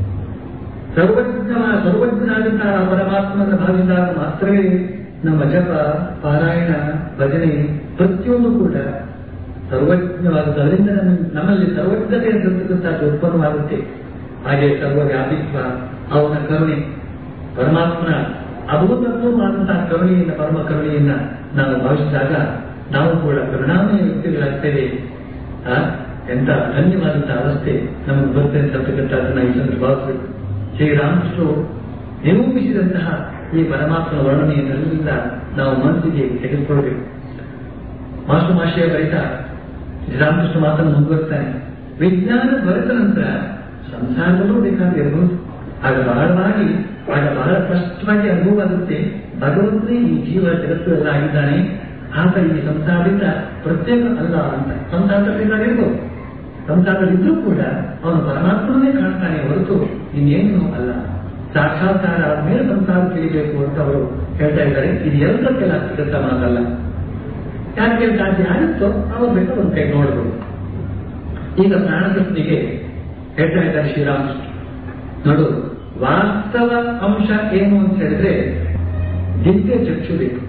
S2: ಸರ್ವಜ್ಞ ಸರ್ವಜ್ಞನಾದಂತಹ ಪರಮಾತ್ಮನ ಭಾವಿಸಿದಾಗ ಮಾತ್ರವೇ ನಮ್ಮ ಜಪ ಪಾರಾಯಣ ಭಜನೆ ಪ್ರತಿಯೊಂದು ಕೂಡ ಸರ್ವಜ್ಞವಾಗುತ್ತೆ ಅದರಿಂದ ನಮ್ಮ ನಮ್ಮಲ್ಲಿ ಸರ್ವಜ್ಞತೆ ಅಂತಕ್ಕಂಥದ್ದು ಉತ್ಪನ್ನವಾಗುತ್ತೆ ಹಾಗೆ ಸರ್ವವ್ಯಾಪಿತ್ವ ಅವನ ಕರುಣೆ ಪರಮಾತ್ಮನ ಅಭೂತತ್ವವಾದಂತಹ ಕರುಣೆಯಿಂದ ಪರಮ ಕರುಣೆಯನ್ನ ನಾವು ಭಾವಿಸಿದಾಗ ನಾವು ಕೂಡ ಕರುಣಾಮಯ ವ್ಯಕ್ತಿಗಳಾಗ್ತೇವೆ ಆ, ಎಂತ ಧನ್ಯವಾದಂತಹ ಅವಸ್ಥೆ ನಮಗೆ ಬರ್ತದೆ ಅಂತಕ್ಕಂಥದ್ದನ್ನ ಈ ಸಂದರ್ಭ ಭಾವಿಸಬೇಕು ಶ್ರೀರಾಮಕೃಷ್ಣರು ನಿರೂಪಿಸಿದಂತಹ ಈ ಪರಮಾತ್ಮನ ವರ್ಣನೆಯನ್ನೆಲ್ಲ ನಾವು ಮನಸ್ಸಿಗೆ ತೆಗೆದುಕೊಳ್ಬೇಕು ಮಾಸ್ಟರ್ ಮಾಶಯ ಬಳಿಕ ಶ್ರೀರಾಮಕೃಷ್ಣ ಮಾತನ್ನು ಮುಂದುವರಿಸ್ತಾನೆ ವಿಜ್ಞಾನ ದೊರೆತ ನಂತರ ಸಂಸಾರದಲ್ಲೂ ಬೇಕಾಗಿರಬಹುದು ಆಗ ಬಹಳವಾಗಿ ಆಗ ಬಹಳ ಸ್ಪಷ್ಟವಾಗಿ ಅನುಭವ ಆಗುತ್ತೆ ಭಗವಂತನೇ ಈ ಜೀವ ಜಗತ್ತು ಎಲ್ಲ ಆಗಿದ್ದಾನೆ ಆತ ಈ ಸಂಸಾರದಿಂದ ಪ್ರತ್ಯೇಕ ಅಲ್ಲ ಅಂತ ಸಂಸಾರದಲ್ಲಿರ್ಬೋದು ಸಂಸಾರದಲ್ಲಿದ್ರೂ ಕೂಡ ಅವನು ಪರಮಾತ್ಮನೇ ಕಾಣ್ತಾನೆ ಹೊರತು ಇನ್ನೇನು ಅಲ್ಲ ಸಾಕ್ಷಾತ್ಕಾರ ಆದ್ಮೇಲೆ ಸಂಸಾರ ತಿಳಿಬೇಕು ಅಂತ ಅವರು ಹೇಳ್ತಾ ಇದ್ದಾರೆ ಇದು ಎಲ್ಲಕ್ಕೆಲ್ಲ ಸಿಗತ್ತ ಮಾತಲ್ಲ ಯಾಕೆ ಸಾಧ್ಯ ಆಗುತ್ತೋ ಅವ್ರು ಬೇಕು ಒಂದು ಕೈ ನೋಡಬಹುದು ಈಗ ಪ್ರಾಣಕೃಷ್ಣಿಗೆ ಹೇಳ್ತಾ ಇದ್ದಾರೆ ಶ್ರೀರಾಮಕೃಷ್ಣ ನೋಡು ವಾಸ್ತವ ಅಂಶ ಏನು ಅಂತ ಹೇಳಿದ್ರೆ ದಿವ್ಯ ಚಕ್ಷು ಬೇಕು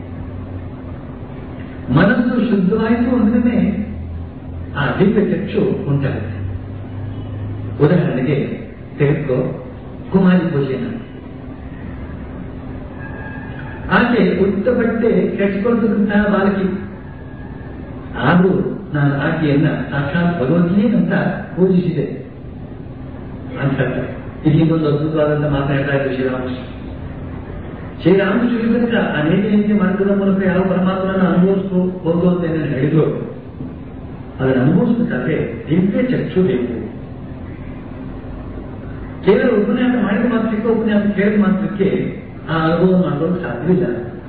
S2: ಮನಸ್ಸು ಶುದ್ಧವಾಯಿತು ಅಂದ್ರೆ ಆ ದಿವ್ಯ ಚಕ್ಷು ಉಂಟಾಗುತ್ತೆ ಉದಾಹರಣೆಗೆ ತೆಗೆದುಕೋ ಕುಮಾರಿ ಪೂಜೆನ ಆಕೆ ಉತ್ತ ಬಟ್ಟೆ ಕೆಚ್ಕೊಳ್ತಕ್ಕಂತಹ ಬಾಲಕಿ ಆದ್ರೂ ನಾನು ಆಕೆಯನ್ನ ಸಾಕ್ಷಾತ್ ಭಗವಂತನೇ ಅಂತ ಪೂಜಿಸಿದೆ ಅಂತ ಹೇಳ್ತಾರೆ ಇಲ್ಲಿ ಒಂದು ಅದ್ಭುತವಾದಂತ ಮಾತನಾಡ್ತಾ ಇದ್ರು ಶ್ರೀರಾಮಕೃಷ್ಣ ಶ್ರೀರಾಮಕೃಷ್ಣ ತನಕ ಅನೇಕ ಅನೇಕ ಮಾರ್ಗದ ಮೂಲಕ ಯಾವ ಪರಮಾತ್ಮನ ಅನುಭವಿಸಬಹುದು ಅಂತ ಏನೇನು ಹೇಳಿದ್ರು ಅದನ್ನು ಅನುಭವಿಸಬೇಕಾದ್ರೆ ದಿವ್ಯ ಚಕ್ಷು ಬೇಕು ಕೇವಲ ಉಪನ್ಯಾಸ ಮಾಡಿದ ಮಾತ್ರಕ್ಕೆ ಉಪನ್ಯಾಸ ಕೇಳಿದ ಮಾತ್ರಕ್ಕೆ ಆ ಅನುಭವ ಮಾಡೋದು ಸಾಧ್ಯವಿಲ್ಲ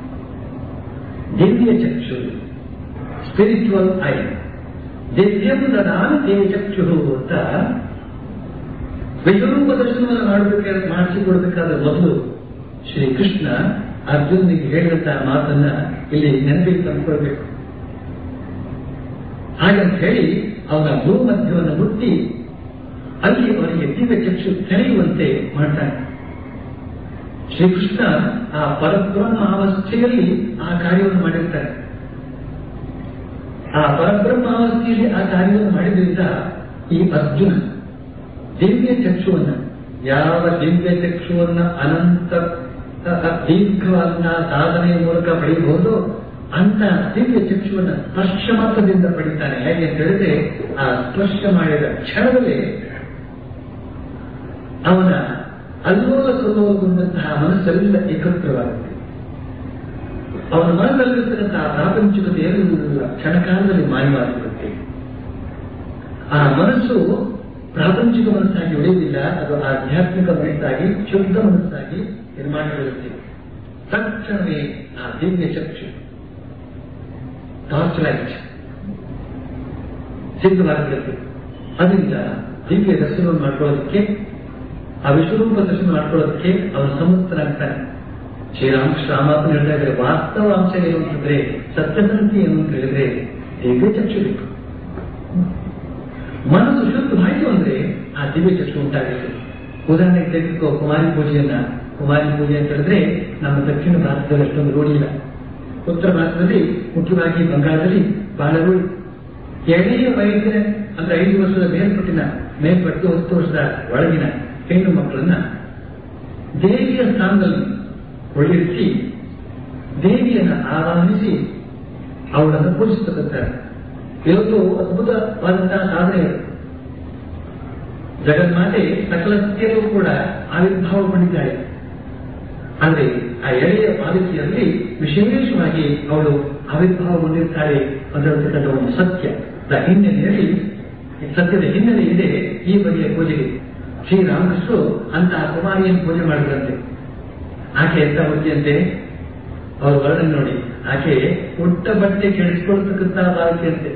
S2: ದಿವ್ಯ ಚಕ್ಷು ಸ್ಪಿರಿಚುವಲ್ ಐ ದಿವ್ಯಂ ದದಾನ ದೇವ ಚಕ್ಷು ಅಂತ ವಿಶ್ವರೂಪ ದರ್ಶನವನ್ನು ಮಾಡಬೇಕಾದ್ರೆ ಮಾಡಿಸಿಕೊಡ್ಬೇಕಾದ್ರೆ ಮೊದಲು ಶ್ರೀಕೃಷ್ಣ ಅರ್ಜುನಿಗೆ ಹೇಳಿದಂತಹ ಮಾತನ್ನ ಇಲ್ಲಿ ನೆನಪಿಗೆ ತಂದುಕೊಳ್ಬೇಕು ಹಾಗಂತ ಹೇಳಿ ಅವನ ಭೂಮಧ್ಯವನ್ನು ಮುಟ್ಟಿ ಅಲ್ಲಿ ಅವನಿಗೆ ದಿವ್ಯ ಚಕ್ಷು ತೆರೆಯುವಂತೆ ಮಾಡ್ತಾನೆ ಶ್ರೀಕೃಷ್ಣ ಆ ಪರಬ್ರಹ್ಮ ಅವಸ್ಥೆಯಲ್ಲಿ ಆ ಕಾರ್ಯವನ್ನು ಮಾಡಿರ್ತಾರೆ ಆ ಪರಬ್ರಹ್ಮ ಅವಸ್ಥೆಯಲ್ಲಿ ಆ ಕಾರ್ಯವನ್ನು ಮಾಡಿದ್ರಿಂದ ಈ ಅರ್ಜುನ ದಿವ್ಯ ಚಕ್ಷುವನ್ನ ಯಾವ ದಿವ್ಯ ಚಕ್ಷುವನ್ನ ಅನಂತ ದೀರ್ಘವಾದ ಸಾಧನೆಯ ಮೂಲಕ ಪಡೆಯಬಹುದು ಅಂತ ದಿವ್ಯ ಚಕ್ಷುವನ್ನ ಸ್ಪರ್ಶ ಮಾತ್ರದಿಂದ ಪಡಿತಾನೆ ಹೇಗೆ ಅಂತ ಹೇಳಿದ್ರೆ ಆ ಸ್ಪರ್ಶ ಮಾಡಿದ ಕ್ಷಣದಲ್ಲಿ ಅವನ ಅಲ್ಲೋಲ ಕಲ್ಲೋಲಗೊಂಡಂತಹ ಮನಸ್ಸೆಲ್ಲ ಏಕತ್ರವಾಗುತ್ತೆ ಅವನ ಮನಸ್ಸಲ್ಲಿರ್ತಕ್ಕಂತಹ ಪ್ರಾಪಂಚಿಕತೆಯೆಲ್ಲ ಕ್ಷಣಕಾಲದಲ್ಲಿ ಮಾಯವಾಗಿರುತ್ತೆ ಆ ಮನಸ್ಸು ಪ್ರಾಪಂಚಿಕ ಮನಸ್ಸಾಗಿ ಉಳಿಯುವುದಿಲ್ಲ ಅದು ಆಧ್ಯಾತ್ಮಿಕ ಮನಸ್ಸಾಗಿ ಶುದ್ಧ ಮನಸ್ಸಾಗಿ ನಿರ್ಮಾಣಗೊಳ್ಳುತ್ತೆ ತಕ್ಷಣವೇ ಆ ದಿವ್ಯ ಚಕ್ಷು ಟಾರ್ಚ್ ಲೈಟ್ ಸಿದ್ಧವಾಗಿರುತ್ತೆ ಅದರಿಂದ ದಿವ್ಯ ದರ್ಶನವನ್ನು ಮಾಡ್ಕೊಳ್ಳೋದಕ್ಕೆ ಆ ವಿಶ್ವರೂಪ ದರ್ಶನ ಮಾಡ್ಕೊಳ್ಳೋದಕ್ಕೆ ಅವನು ಸಮರ್ಥನಾಗ್ತಾನೆ ಶ್ರೀರಾಮಕೃಷ್ಣ ಆ ಮಾತನ್ನು ಹೇಳ್ತಾ ಇದ್ದಾರೆ ವಾಸ್ತವ ಅಂಶ ಏನು ಅಂತಂದ್ರೆ ಸತ್ಯಸಂತಿ ಏನು ಅಂತ ಹೇಳಿದ್ರೆ ದಿವ್ಯ ಚಕ್ಷು ಬೇಕು ಮನಸ್ಸು ಶುದ್ಧವಾಯಿತು ಅಂದ್ರೆ ಆ ದಿವ್ಯ ಚಕ್ಷು ಉಂಟಾಗುತ್ತೆ ಉದಾಹರಣೆಗೆ ತೆಗೆದುಕೋ ಕುಮಾರಿ ಪೂಜೆಯನ್ನ ಕುಮಾರಿ ಪೂಜೆ ಅಂತ ಹೇಳಿದ್ರೆ ನಮ್ಮ ದಕ್ಷಿಣ ಭಾರತದಲ್ಲಿ ಅಷ್ಟೊಂದು ರೂಢಿಲ್ಲ ಉತ್ತರ ಭಾರತದಲ್ಲಿ ಮುಖ್ಯವಾಗಿ ಬಂಗಾಳದಲ್ಲಿ ಬಹಳ ರೂಢಿ ಎಳೆಯ ವಯಸ್ಸಿನ ಅಂದ್ರೆ ಐದು ವರ್ಷದ ಮೇಲ್ಪಟ್ಟಿನ ಮೇಲ್ಪಟ್ಟು ಹತ್ತು ವರ್ಷದ ಒಳಗಿನ ಹೆಣ್ಣು ಮಕ್ಕಳನ್ನ ದೇವಿಯ ಸ್ಥಾನದಲ್ಲಿ ಒಳ್ಳಿರಿಸಿ ದೇವಿಯನ್ನು ಆವಾಹಿಸಿ ಅವಳನ್ನು ಪೂಜಿಸತಕ್ಕಂತಾರೆ ಇವತ್ತು ಅದ್ಭುತವಾದಂತಹ ಸಾಧನೆ ಜಗನ್ಮಾತೆ ಸಕಲ ಸ್ಥಿತಿಯಲ್ಲೂ ಕೂಡ ಆವಿರ್ಭಾವಗೊಂಡಿದ್ದಾಳೆ ಆದರೆ ಆ ಎಳೆಯ ಪಾಲಿಕೆಯಲ್ಲಿ ವಿಶೇಷವಾಗಿ ಅವಳು ಆವಿರ್ಭಾವಗೊಂಡಿರ್ತಾಳೆ ಅದರತಕ್ಕಂಥ ಒಂದು ಸತ್ಯ ದ ಹಿನ್ನೆಲೆಯಲ್ಲಿ ಸತ್ಯದ ಹಿನ್ನೆಲೆ ಇದೆ ಈ ಬಗೆಯ ಪೂಜೆಗೆ ಶ್ರೀರಾಮಕೃಷ್ಣರು ಅಂತಹ ಕುಮಾರಿಯನ್ನು ಪೂಜೆ ಮಾಡಿದ್ರಂತೆ ಆಕೆ ಎಂತ ಹುಟ್ಟಿಯಂತೆ ಅವ್ರ ವರ್ಣನೆ ನೋಡಿ ಆಕೆ ಉಟ್ಟ ಬಟ್ಟೆ ಕೆಡಿಸ್ಕೊಳ್ತಕ್ಕಂತ ಬಾಲಕಿಯಂತೆ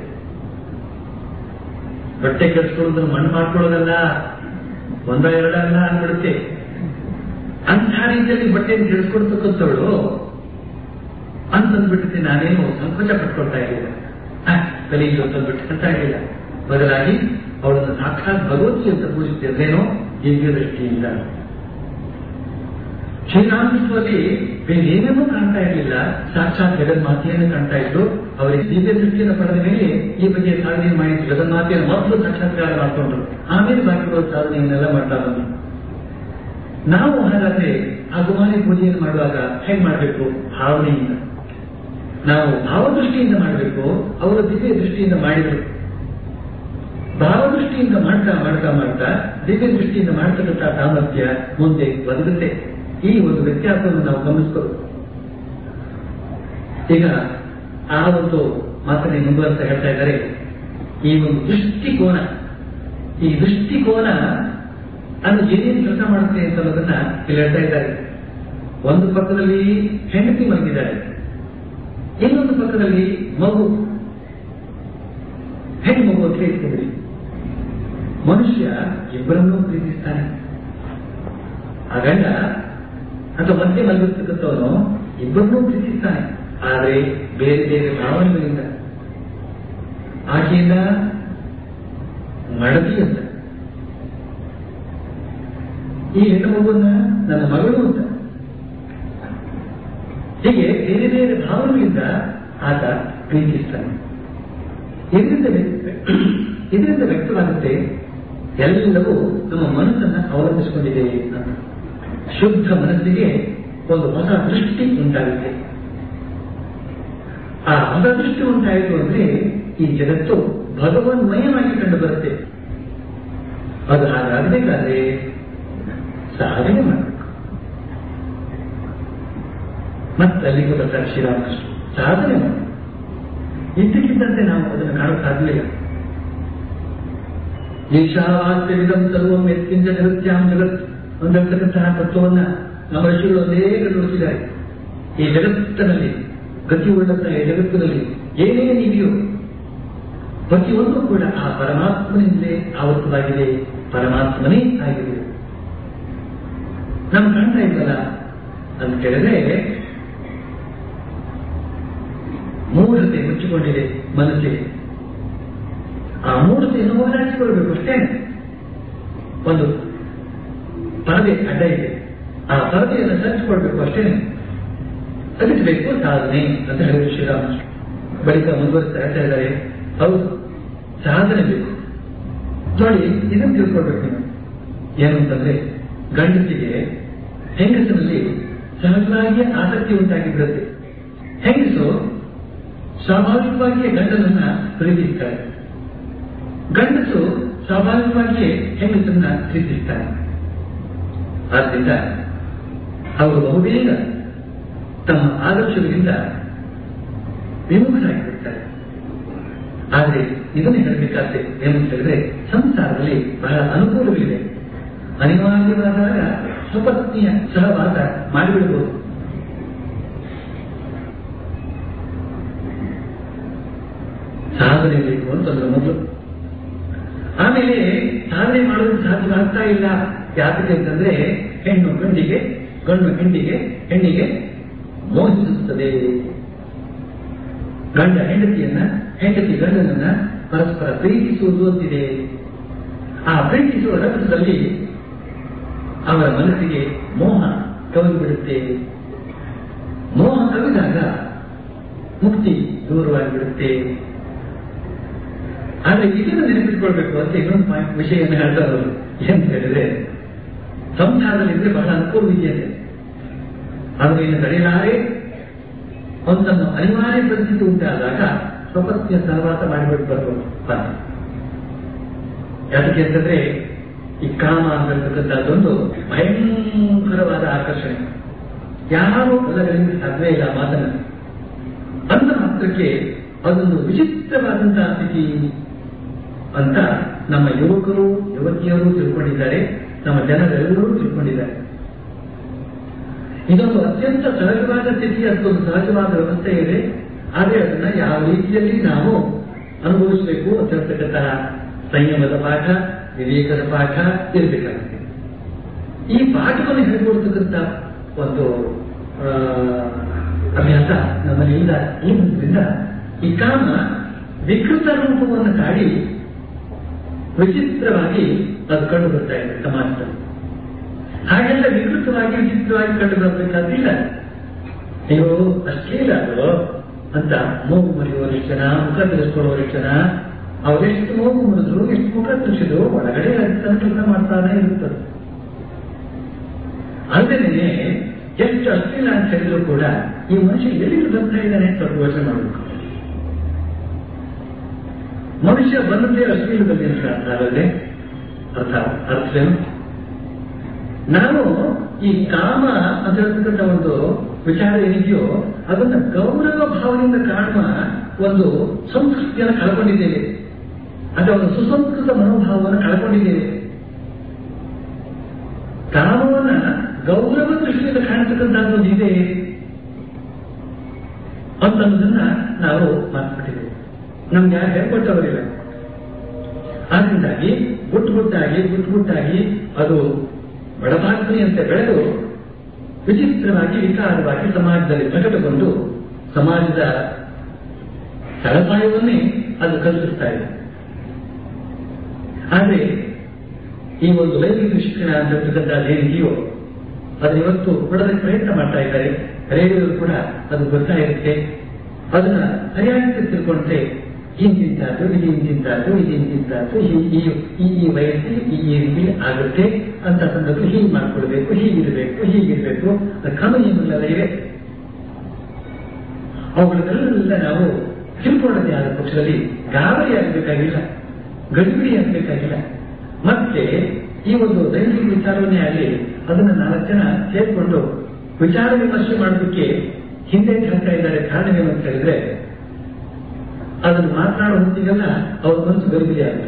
S2: ಬಟ್ಟೆ ಕೆಡಿಸ್ಕೊಳ್ಳೋದನ್ನ ಮಣ್ಣು ಮಾಡ್ಕೊಳ್ಳೋದಲ್ಲ ಒಂದ ಎರಡಲ್ಲ ಅಂದ್ಬಿಡುತ್ತೆ ಅಂಥ ರೀತಿಯಲ್ಲಿ ಬಟ್ಟೆಯನ್ನು ಕೆಡಿಸ್ಕೊಡ್ತಕ್ಕಂಥವಳು ಅಂತಂದ್ಬಿಟ್ಟಿದ್ದೆ ನಾನೇನು ಸಂಕೋಚ ಪಟ್ಕೊಳ್ತಾ ಇರಲಿಲ್ಲ ಕಲೀಜು ಅಂತಂದ್ಬಿಟ್ಟು ಅಂತ ಇರಲಿಲ್ಲ ಬದಲಾಗಿ ಅವಳನ್ನು ಸಾಕ್ಷಾತ್ ಭಗವತಿ ಅಂತ ಪೂಜಿಸ್ತಿದ್ದೇನೋ ದಿವ್ಯ ದೃಷ್ಟಿಯಿಂದ ಶ್ರೀರಾಮಕೃಷ್ಣರಲ್ಲಿ ಬೇರೇನೇನೂ ಕಾಣ್ತಾ ಇರಲಿಲ್ಲ ಸಾಕ್ಷಾತ್ ಜಗನ್ಮಾತೆಯನ್ನು ಕಾಣ್ತಾ ಇದ್ರು ಅವರಿಗೆ ದಿವ್ಯ ದೃಷ್ಟಿಯನ್ನು ಪಡೆದ ಮೇಲೆ ಈ ಬಗ್ಗೆ ಸಾಧನೆ ಮಾಡಿ ಜಗನ್ಮಾತೆಯನ್ನು ಮೊದಲು ಸಾಕ್ಷಾತ್ಕಾರ ಮಾಡಿಕೊಂಡ್ರು ಆಮೇಲೆ ಬಾಕಿರುವ ಸಾಧನೆಯನ್ನೆಲ್ಲ ಮಾಡ್ತಾ ಬಂದ್ರು ನಾವು ಹಾಗಾದ್ರೆ ಆ ಕುಮಾರಿ ಪೂಜೆಯನ್ನು ಮಾಡುವಾಗ ಹೇಗೆ ಮಾಡಬೇಕು ಭಾವನೆಯಿಂದ ನಾವು ಭಾವದೃಷ್ಟಿಯಿಂದ ಮಾಡಬೇಕು ಅವರ ದಿವ್ಯ ದೃಷ್ಟಿಯಿಂದ ಮಾಡಿದರು ಭಾವದೃಷ್ಟಿಯಿಂದ ಮಾಡ್ತಾ ಮಾಡ್ತಾ ಮಾಡ್ತಾ ದಿವ್ಯ ದೃಷ್ಟಿಯಿಂದ ಮಾಡ್ತಕ್ಕಂಥ ಸಾಮರ್ಥ್ಯ ಮುಂದೆ ಬದುಕುತ್ತೆ ಈ ಒಂದು ವ್ಯತ್ಯಾಸವನ್ನು ನಾವು ಗಮನಿಸಬಹುದು ಈಗ ಆ ಒಂದು ಮಾತನ್ನೇ ಮುಂದುವರೆಸ್ತಾ ಹೇಳ್ತಾ ಇದ್ದಾರೆ ಈ ಒಂದು ದೃಷ್ಟಿಕೋನ ಈ ದೃಷ್ಟಿಕೋನ ಅದು ಏನೇನು ಕೆಲಸ ಮಾಡುತ್ತೆ ಅಂತ ಅನ್ನೋದನ್ನ ಇಲ್ಲಿ ಹೇಳ್ತಾ ಇದ್ದಾರೆ ಒಂದು ಪಕ್ಕದಲ್ಲಿ ಹೆಂಡತಿ ಮಲಗಿದ್ದಾರೆ ಇನ್ನೊಂದು ಪಕ್ಕದಲ್ಲಿ ಮಗು ಹೆಣ್ಣು ಮಗು ಅಂತ ಇಟ್ಕೊಂಡ್ರಿ ಮನುಷ್ಯ ಇಬ್ಬರನ್ನೂ ಪ್ರೀತಿಸ್ತಾನೆ ಆ ಗಂಡ ಅಥವಾ ಮಧ್ಯೆ ಮಲಗಿರ್ತಕ್ಕಂಥವನು ಇಬ್ಬರನ್ನೂ ಪ್ರೀತಿಸ್ತಾನೆ ಆದರೆ ಬೇರೆ ಬೇರೆ ಭಾವನೆಗಳಿಂದ ಆಕೆಯಿಂದ ಮಡದಿ ಅಂತ ಈ ಹೆಣ್ಣು ಮಗುವನ್ನ ನನ್ನ ಮಗಳು ಅಂತ ಹೀಗೆ ಬೇರೆ ಬೇರೆ ಭಾವನೆಗಳಿಂದ ಆತ ಪ್ರೀತಿಸ್ತಾನೆ ಇದರಿಂದ ಇದರಿಂದ ವ್ಯಕ್ತವಾಗುತ್ತೆ ಎಲ್ಲವೂ ನಮ್ಮ ಮನಸ್ಸನ್ನ ಅವಲಂಬಿಸಿಕೊಂಡಿದೆ ಅಂತ ಶುದ್ಧ ಮನಸ್ಸಿಗೆ ಒಂದು ಹೊಸ ದೃಷ್ಟಿ ಉಂಟಾಗುತ್ತೆ ಆ ಹೊಸ ದೃಷ್ಟಿ ಉಂಟಾಯಿತು ಅಂದ್ರೆ ಈ ಜಗತ್ತು ಭಗವನ್ಮಯವಾಗಿ ಕಂಡು ಬರುತ್ತೆ ಅದು ಹಾಗಾಗಬೇಕಾದ್ರೆ ಸಾಧನೆ ಮಾಡಬೇಕು ಮತ್ತೆ ಅಲ್ಲಿಗೆ ಬರ್ತಾರೆ ಶ್ರೀರಾಮಕೃಷ್ಣ ಸಾಧನೆ ಮಾಡಬೇಕು ಇದ್ದಕ್ಕಿದ್ದಂತೆ ನಾವು ಅದನ್ನು ಕಾಣೋಕೆ ಸಾಧ್ಯವಿಲ್ಲ ಈಶಾವಾಸ್ಯವಿದಂ ಸರ್ವಂ ಎತ್ತಿಂದ ಜಗತ್ಯಾಂ ಜಗತ್ ಅಂದಿರ್ತಕ್ಕಂತಹ ತತ್ವವನ್ನ ನಮ್ಮ ಋಷಿಗಳು ಒಂದೇ ಕಂಡುಹಿಡಿಸಿದ್ದಾರೆ ಈ ಜಗತ್ತಿನಲ್ಲಿ ಗತಿ ಉಳ್ಳಂತಹ ಈ ಜಗತ್ತಿನಲ್ಲಿ ಏನೇನಿದೆಯೋ ಪ್ರತಿಯೊಂದು ಕೂಡ ಆ ಪರಮಾತ್ಮನಿಂದಲೇ ಆವೃತವಾಗಿದೆ ಪರಮಾತ್ಮನೇ ಆಗಿದೆ ನಮ್ಗೆ ಕಾಣ್ತಾ ಇದ್ದಲ್ಲ ಅಂತ ಹೇಳಿದ್ರೆ ಮೂಢತೆ ಮುಚ್ಚಿಕೊಂಡಿದೆ ಮನಸ್ಸಿಗೆ ಆ ಮೂಢತೆಯನ್ನು ಹೋಗಲಾಡಿಸಿಕೊಳ್ಬೇಕು ಅಷ್ಟೇ ಒಂದು ಪರದೆ ಅಡ್ಡ ಇದೆ ಆ ಪರದೆಯನ್ನು ಸರಿಸಿಕೊಳ್ಬೇಕು ಅಷ್ಟೇ ಸಲ್ಲಿಸಬೇಕು ಸಾಧನೆ ಅಂತ ಹೇಳಿದ್ರು ಶ್ರೀರಾಮ ಬಳಿಕ ಮುಂದುವರಿಸ್ತಾ ಹೇಳ್ತಾ ಇದ್ದಾರೆ ಹೌದು ಸಾಧನೆ ಬೇಕು ನೋಡಿ ಇದನ್ನು ತಿಳ್ಕೊಳ್ಬೇಕು ನೀವು ಏನು ಅಂತಂದ್ರೆ ಗಂಡಸಿಗೆ ಹೆಂಗಸಿನಲ್ಲಿ ಸಹಜವಾಗಿ ಆಸಕ್ತಿ ಉಂಟಾಗಿ ಬಿಡುತ್ತೆ ಹೆಂಗಸು ಸ್ವಾಭಾವಿಕವಾಗಿಯೇ ಗಂಡನನ್ನ ಪ್ರೀತಿಸ್ತಾರೆ ಗಂಡಸು ಸ್ವಾಭಾವಿಕವಾಗಿಯೇ ಹೆಂಗಸನ್ನ ಪ್ರೀತಿಸ್ತಾರೆ ಆದ್ದರಿಂದ ಅವರು ಬಹುಬೇಗ ತಮ್ಮ ಆದರ್ಶಗಳಿಂದ ವಿಮುಖರಾಗಿರುತ್ತಾರೆ ಆದರೆ ಇದನ್ನೇ ಹೇಳಬೇಕಾದ್ರೆ ಏನು ಅಂತ ಹೇಳಿದ್ರೆ ಸಂಸಾರದಲ್ಲಿ ಬಹಳ ಅನುಕೂಲಗಳಿದೆ ಅನಿವಾರ್ಯವಾದಾಗ ಸ್ವಪತ್ನಿಯ ಸಹವಾಸ ಮಾಡಿಬಿಡಬಹುದು ಸಾಧನೆ ಬೇಕು ಅಂತಂದ್ರೆ ಮೊದಲು ಆಮೇಲೆ ಸಾಧನೆ ಮಾಡೋದಕ್ಕೆ ಸಾಧ್ಯವಾಗ್ತಾ ಇಲ್ಲ ಯಾತಕ್ಕೆ ಅಂತಂದ್ರೆ ಹೆಣ್ಣು ಗಂಡಿಗೆ ಗಂಡು ಹೆಣ್ಣಿಗೆ ಹೆಣ್ಣಿಗೆ ಮೋಹಿಸುತ್ತದೆ ಗಂಡ ಹೆಂಡತಿಯನ್ನ ಹೆಂಡತಿ ಗಂಡನನ್ನ ಪರಸ್ಪರ ಪ್ರೀತಿಸುವುದು ಅಂತಿದೆ ಆ ಪ್ರೀತಿಸುವ ರಭಸದಲ್ಲಿ ಅವರ ಮನಸ್ಸಿಗೆ ಮೋಹ ಕವಿದು ಬಿಡುತ್ತೆ ಮೋಹ ಕವಿದಾಗ ಮುಕ್ತಿ ದೂರವಾಗಿ ಬಿಡುತ್ತೆ ಆದ್ರೆ ಇದನ್ನು ನೆನಪಿಟ್ಕೊಳ್ಬೇಕು ಅಂತ ಇನ್ನೊಂದು ಪಾಯಿಂಟ್ ವಿಷಯವನ್ನು ಹೇಳ್ತಾ ಇರೋದು ಏನ್ ಹೇಳಿದ್ರೆ ಸಂಸಾರದಲ್ಲಿ ಇದ್ರೆ ಬಹಳ ಅನುಕೂಲವಿದೆಯಂತೆ ಆದ್ರೆ ಇನ್ನು ತಡೆಯಲಾರೆ ಒಂದನ್ನು ಅನಿವಾರ್ಯ ಪರಿಸ್ಥಿತಿ ಉಂಟಾದಾಗ ಸ್ವಪತ್ನಿಯ ಸಹವಾಸ ಮಾಡಿಬಿಟ್ಟು ಬರ್ಬೋದು ಅಂತ ಯಾಕೆ ಅಂತಂದ್ರೆ ಈ ಕಾಮ ಅಂತಕ್ಕಂಥದ್ದೊಂದು ಭಯಂಕರವಾದ ಆಕರ್ಷಣೆ ಯಾರು ಅಲ್ಲಗಳಿಂದ ಸಾಧ್ಯವೇ ಇಲ್ಲ ಆ ಮಾತನ್ನ ಅಂದ ಮಾತ್ರಕ್ಕೆ ಅದೊಂದು ವಿಚಿತ್ರವಾದಂತಹ ಸ್ಥಿತಿ ಅಂತ ನಮ್ಮ ಯುವಕರು ಯುವತಿಯರು ತಿಳ್ಕೊಂಡಿದ್ದಾರೆ ನಮ್ಮ ಜನರೆಲ್ಲರೂ ತಿಳ್ಕೊಂಡಿದ್ದಾರೆ ಇದೊಂದು ಅತ್ಯಂತ ಸಹಜವಾದ ಸ್ಥಿತಿ ಅದೊಂದು ಸಹಜವಾದ ವ್ಯವಸ್ಥೆ ಇದೆ ಆದರೆ ಅದನ್ನ ಯಾವ ರೀತಿಯಲ್ಲಿ ನಾವು ಅನುಭವಿಸಬೇಕು ಅಂತ ಹೇಳ್ತಕ್ಕಂತಹ ಸಂಯಮದ ಪಾಠ ವಿವೇಕದ ಪಾಠ ಇರಬೇಕಾಗುತ್ತೆ ಈ ಪಾಠವನ್ನು ಹೇಳಿಕೊಡ್ತಕ್ಕಂಥ ಒಂದು ಆ, ಅಭ್ಯಾಸ ನಮ್ಮಲ್ಲಿ ಇಲ್ಲ ಇರುವುದರಿಂದ ಈ ಕಾಮ ವಿಕೃತ ರೂಪವನ್ನು ತಾಡಿ ವಿಚಿತ್ರವಾಗಿ ಅದು ಕಂಡು ಬರ್ತಾ ಇದೆ ಸಮಾಜದಲ್ಲಿ ಹಾಗೆಲ್ಲ ವಿಕೃತವಾಗಿ ವಿಚಿತ್ರವಾಗಿ ಕಂಡು ಬರಬೇಕಾದಿಲ್ಲ ಅಯ್ಯೋ ಅಷ್ಟೇ ಇಲ್ಲ ಅದು ಅಂತ ಮೂಗು ಮರೆಯುವ ಕ್ಷಣ ಮುಖ ತಿಳಿಸ್ಕೊಳ್ಳುವ ಕ್ಷಣ ಅವರೆಷ್ಟು ಮೂಗು ಮುರಿದ್ರು ಎಷ್ಟು ಮುಖ ತಿಳಿಸಿದ್ರು ಒಳಗಡೆ ರಕ್ತ ಕೆಲಸ ಮಾಡ್ತಾನೆ ಇರುತ್ತದೆ ಅಲ್ಲದೆ ಎಷ್ಟು ಅಶ್ಲೀಲ ಅಂತ ಹೇಳಿದ್ರು ಕೂಡ ಈ ಮನುಷ್ಯ ಎಲ್ಲಿಂದ ಬರ್ತಾ ಇದ್ದಾನೆ ಅಂತ ಸ್ವಲ್ಪ ಯೋಚನೆ ಮಾಡಬೇಕು ಮನುಷ್ಯ ಬಂದದ್ದೇ ಅಶ್ಲೀಲದಲ್ಲಿ ಅಂತ ಅರ್ಥ ಆಗದೆ ಅರ್ಥ ಅರ್ಥವೇನು ನಾವು ಈ ಕಾಮ ಅಂತ ಹೇಳ್ತಕ್ಕಂಥ ಒಂದು ವಿಚಾರ ಏನಿದೆಯೋ ಅದನ್ನ ಗೌರವ ಭಾವದಿಂದ ಕಾಣುವ ಒಂದು ಸಂಸ್ಕೃತಿಯನ್ನು ಕಳ್ಕೊಂಡಿದ್ದೇವೆ ಅಥವಾ ಒಂದು ಸುಸಂಸ್ಕೃತ ಮನೋಭಾವವನ್ನು ಕಳ್ಕೊಂಡಿದ್ದೇವೆ ಕಾಮವನ್ನ ಗೌರವ ದೃಷ್ಟಿಯಿಂದ ಕಾಣತಕ್ಕಂಥದ್ದು ಇದೆ ಅಂತನ್ನೋದನ್ನ ನಾವು ಮಾತುಕಟ್ಟಿದ್ದೇವೆ ನಮ್ಗೆ ಯಾರು ಹೇಳ್ಕೊಟ್ಟವರಿಲ್ಲ ಆದ್ರಿಂದಾಗಿ ಗುಟ್ಟು ಗುಟ್ಟಾಗಿ ಗುಟ್ಟು ಗುಟ್ಟಾಗಿ ಅದು ಬಡಬಾಗ್ನಿಯಂತೆ ಬೆಳೆದು ವಿಚಿತ್ರವಾಗಿ ವಿಕಾರವಾಗಿ ಸಮಾಜದಲ್ಲಿ ಪ್ರಕಟಗೊಂಡು ಸಮಾಜದ ತಳಪಾಯವನ್ನೇ ಅದು ಕಲ್ಪಿಸ್ತಾ ಇದೆ ಆದ್ರೆ ಈ ಒಂದು ಲೈಂಗಿಕ ಶಿಕ್ಷಣ ಅಂತಕ್ಕಂಥದ್ದು ಏನಿದೆಯೋ ಅದು ಇವತ್ತು ಕೊಡೋದಕ್ಕೆ ಪ್ರಯತ್ನ ಮಾಡ್ತಾ ಇದ್ದಾರೆ ರೇಡಿಯೋ ಕೂಡ ಅದು ಬರ್ತಾ ಇರುತ್ತೆ ಅದನ್ನ ಸರಿಯಾಗಿ ತಿಳ್ಕೊಂಡ್ರೆ ಇಂತಿಂತಾದ್ರು ಇದು ಇಂತಿಂತಾದ್ರು ಇದು ಇಂತಿಂತಾದ್ರು ಈ ಈ- ಈ ಈ ವಯಸ್ಸಿಗೆ ಈ ಈ ರೀತಿ ಆಗುತ್ತೆ ಅಂತ ಸಂದರ್ಭ ಹೀಗೆ ಮಾಡ್ಕೊಳ್ಬೇಕು ಹೀಗಿರ್ಬೇಕು ಹೀಗಿರ್ಬೇಕು ಅದು ಕ್ರಮ ನಿಯಮಗಳೆಲ್ಲ ಇವೆ ಅವುಗಳನ್ನೆಲ್ಲ ನಾವು ತಿಳ್ಕೊಳ್ಳದೆ ಆದ ಪಕ್ಷದಲ್ಲಿ ಗಾಬರಿ ಆಗಬೇಕಾಗಿಲ್ಲ ಗಡಿಬಿಡಿ ಆಗಬೇಕಾಗಿಲ್ಲ ಮತ್ತೆ ಈ ಒಂದು ದೈಹಿಕ ವಿಚಾರವನ್ನೇ ಆಗಲಿ ಅದನ್ನ ನಾಲ್ಕು ಜನ ಸೇರ್ಕೊಂಡು ವಿಚಾರ ವಿಮರ್ಶೆ ಮಾಡೋದಕ್ಕೆ ಹಿಂದೆ ಹಾಕ್ತಾ ಇದ್ದಾರೆ ಕಾರಣವೇನು ಅಂತ ಹೇಳಿದ್ರೆ ಅದನ್ನು ಮಾತನಾಡೋ ಹೊತ್ತಿಗೆಲ್ಲ ಅವ್ರ ಮನಸ್ಸು ಗಡಿಬಿಡಿ ಆಗುತ್ತೆ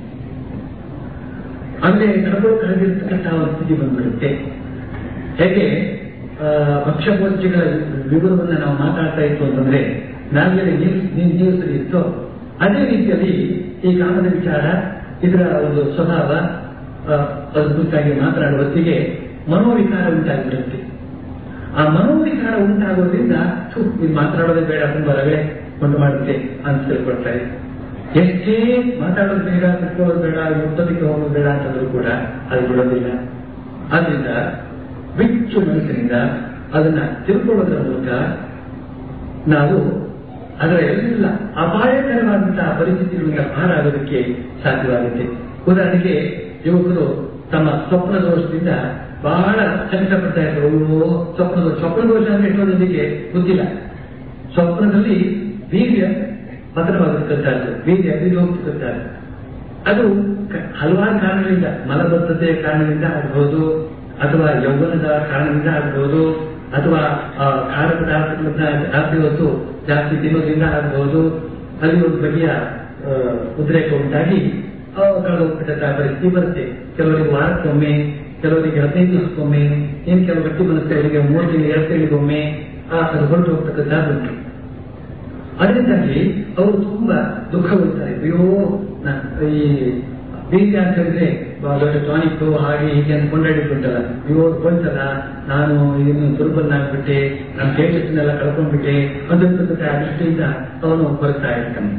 S2: ಅಂದ್ರೆ ನಡ್ಕೊಂಡು ಕಳೆದಿರ್ತಕ್ಕಂತಹ ಒಂದು ಸ್ಥಿತಿ ಬಂದ್ಬಿಡುತ್ತೆ ಹೇಗೆ ಆ, ಭಕ್ಷ್ಯಭೋಜ್ಯಗಳ ವಿವರವನ್ನು ನಾವು ಮಾತಾಡ್ತಾ ಇತ್ತು ಅಂತಂದ್ರೆ ನಾಲ್ಗೆಡೆ ಜೀವಿಸಲಿ ಇತ್ತು ಅದೇ ರೀತಿಯಲ್ಲಿ ಈ ಕಾಮದ ವಿಚಾರ ಇದರ ಒಂದು ಸ್ವಭಾವ ಆ, ಅದ್ರ ಕುರಿತಾಗಿ ಮಾತನಾಡುವ ಹೊತ್ತಿಗೆ ಮನೋವಿಕಾರ ಉಂಟಾಗಿಬಿಡುತ್ತೆ ಆ ಮನೋವಿಕಾರ ಉಂಟಾಗೋದ್ರಿಂದ ಥು, ಇದು ಮಾತನಾಡೋದೇ ಬೇಡ ತುಂಬಾ ರಗಳೆ ಉಂಟು ಮಾಡುತ್ತೆ ಅಂತ ತಿಳ್ಕೊಳ್ತಾರೆ ಎಷ್ಟೇ ಮಾತಾಡೋದು ಬೇಡ ತಿಳ್ಕೊಳ್ಳೋದು ಬೇಡ ಮುತ್ತದಿಕ್ಕೆ ಹೋಗೋದು ಬೇಡ ಅಂತಂದ್ರೂ ಕೂಡ ಅದು ಬಿಡೋದಿಲ್ಲ ಆದ್ರಿಂದ ಬಿಚ್ಚು ಮನಸ್ಸಿನಿಂದ ಅದನ್ನ ತಿಳ್ಕೊಳ್ಳೋದ್ರ ಮೂಲಕ ನಾವು ಅದರ ಎಲ್ಲ ಅಪಾಯಕರವಾದಂತಹ ಪರಿಸ್ಥಿತಿಗಳಿಂದ ಪಾರಾಗೋದಕ್ಕೆ ಸಾಧ್ಯವಾಗುತ್ತೆ ಉದಾಹರಣೆಗೆ ಯುವಕರು ತಮ್ಮ ಸ್ವಪ್ನ ದೋಷದಿಂದ ಬಹಳ ಸಂಕಟ ಪಡ್ತಾ ಇದ್ರು ಅಯ್ಯೋ ಸ್ವಪ್ನ ದೋಷ ಸ್ವಪ್ನ ದೋಷ ಅಂದ್ರೆ ಎಷ್ಟೋ ಜನರಿಗೆ ಗೊತ್ತಿಲ್ಲ ಸ್ವಪ್ನದಲ್ಲಿ ವೀರ್ಯ ಪತನವಾಗತಕ್ಕಂಥದ್ದು ವೀರ್ಯ ಬಿದ್ದು ಹೋಗ್ತಕ್ಕಂಥದ್ದು ಅದು ಕ- ಹಲವಾರು ಕಾರಣಗಳಿಂದ ಮಲಬದ್ಧತೆಯ ಕಾರಣದಿಂದ ಆಗಬಹುದು ಅಥವಾ ಯೌವನದ ಕಾರಣದಿಂದ ಆಗಬಹುದು ಅಥವಾ ಆ, ಖಾರ ಪದಾರ್ಥಗಳನ್ನ ರಾತ್ರಿ ಹೊತ್ತು ಜಾಸ್ತಿ ತಿನ್ನೋದ್ರಿಂದ ಆಗಬಹುದು ಅಲ್ಲಿ ಒಂದು ಬಗೆಯ ಆ, ಉದ್ರೇಕ ಉಂಟಾಗಿ ಕಳೆದೋಗ್ಬಿಟ್ಟಂತಹ ಪರಿಸ್ಥಿತಿ ಬರುತ್ತೆ ಕೆಲವರಿಗೆ ವಾರಕ್ಕೊಮ್ಮೆ ಕೆಲವರಿಗೆ ಹದಿನೈದು ದಿವಸಕ್ಕೊಮ್ಮೆ ಇನ್ನು ಕೆಲವು ಗಟ್ಟಿ ಮನಸ್ಸುಗಳಿಗೆ ಮೂರು ತಿಂಗಳು ಎರಡು ತಿಂಗಳಿಗೊಮ್ಮೆ ಆ ಥರ ಹೊರಟು ಹೋಗ್ತಕ್ಕಂಥದ್ದು ಉಂಟು ಅದರಿಂದಾಗಿ ಅವರು ತುಂಬಾ ದುಃಖಗೊಳ್ತಾರೆ ಅಯ್ಯೋ ನ- ಈ ಬೀಜ ಅಂತ ಹೇಳಿದ್ರೆ ಬಹಳ ದೊಡ್ಡ ಟಾನಿಕ್ ಹಾಗೆ ಹೀಗೆ ಅಂತ ಕೊಂಡಾಡಿಬಿಟ್ಟಲ್ಲ ಅಯ್ಯೋ ಬಂತಲ್ಲ ನಾನು ಇದನ್ನು ದುರ್ಬಲನಾಗ್ಬಿಟ್ಟೆ ನನ್ನ ತೇಜಸ್ಸನ್ನೆಲ್ಲ ಕಳ್ಕೊಂಡ್ಬಿಟ್ಟೆ ಅದಕ್ಕೆ ಆ ದೃಷ್ಟಿಯಿಂದ ಅವನು ಬರ್ತಾ ಇರ್ತಾನೆ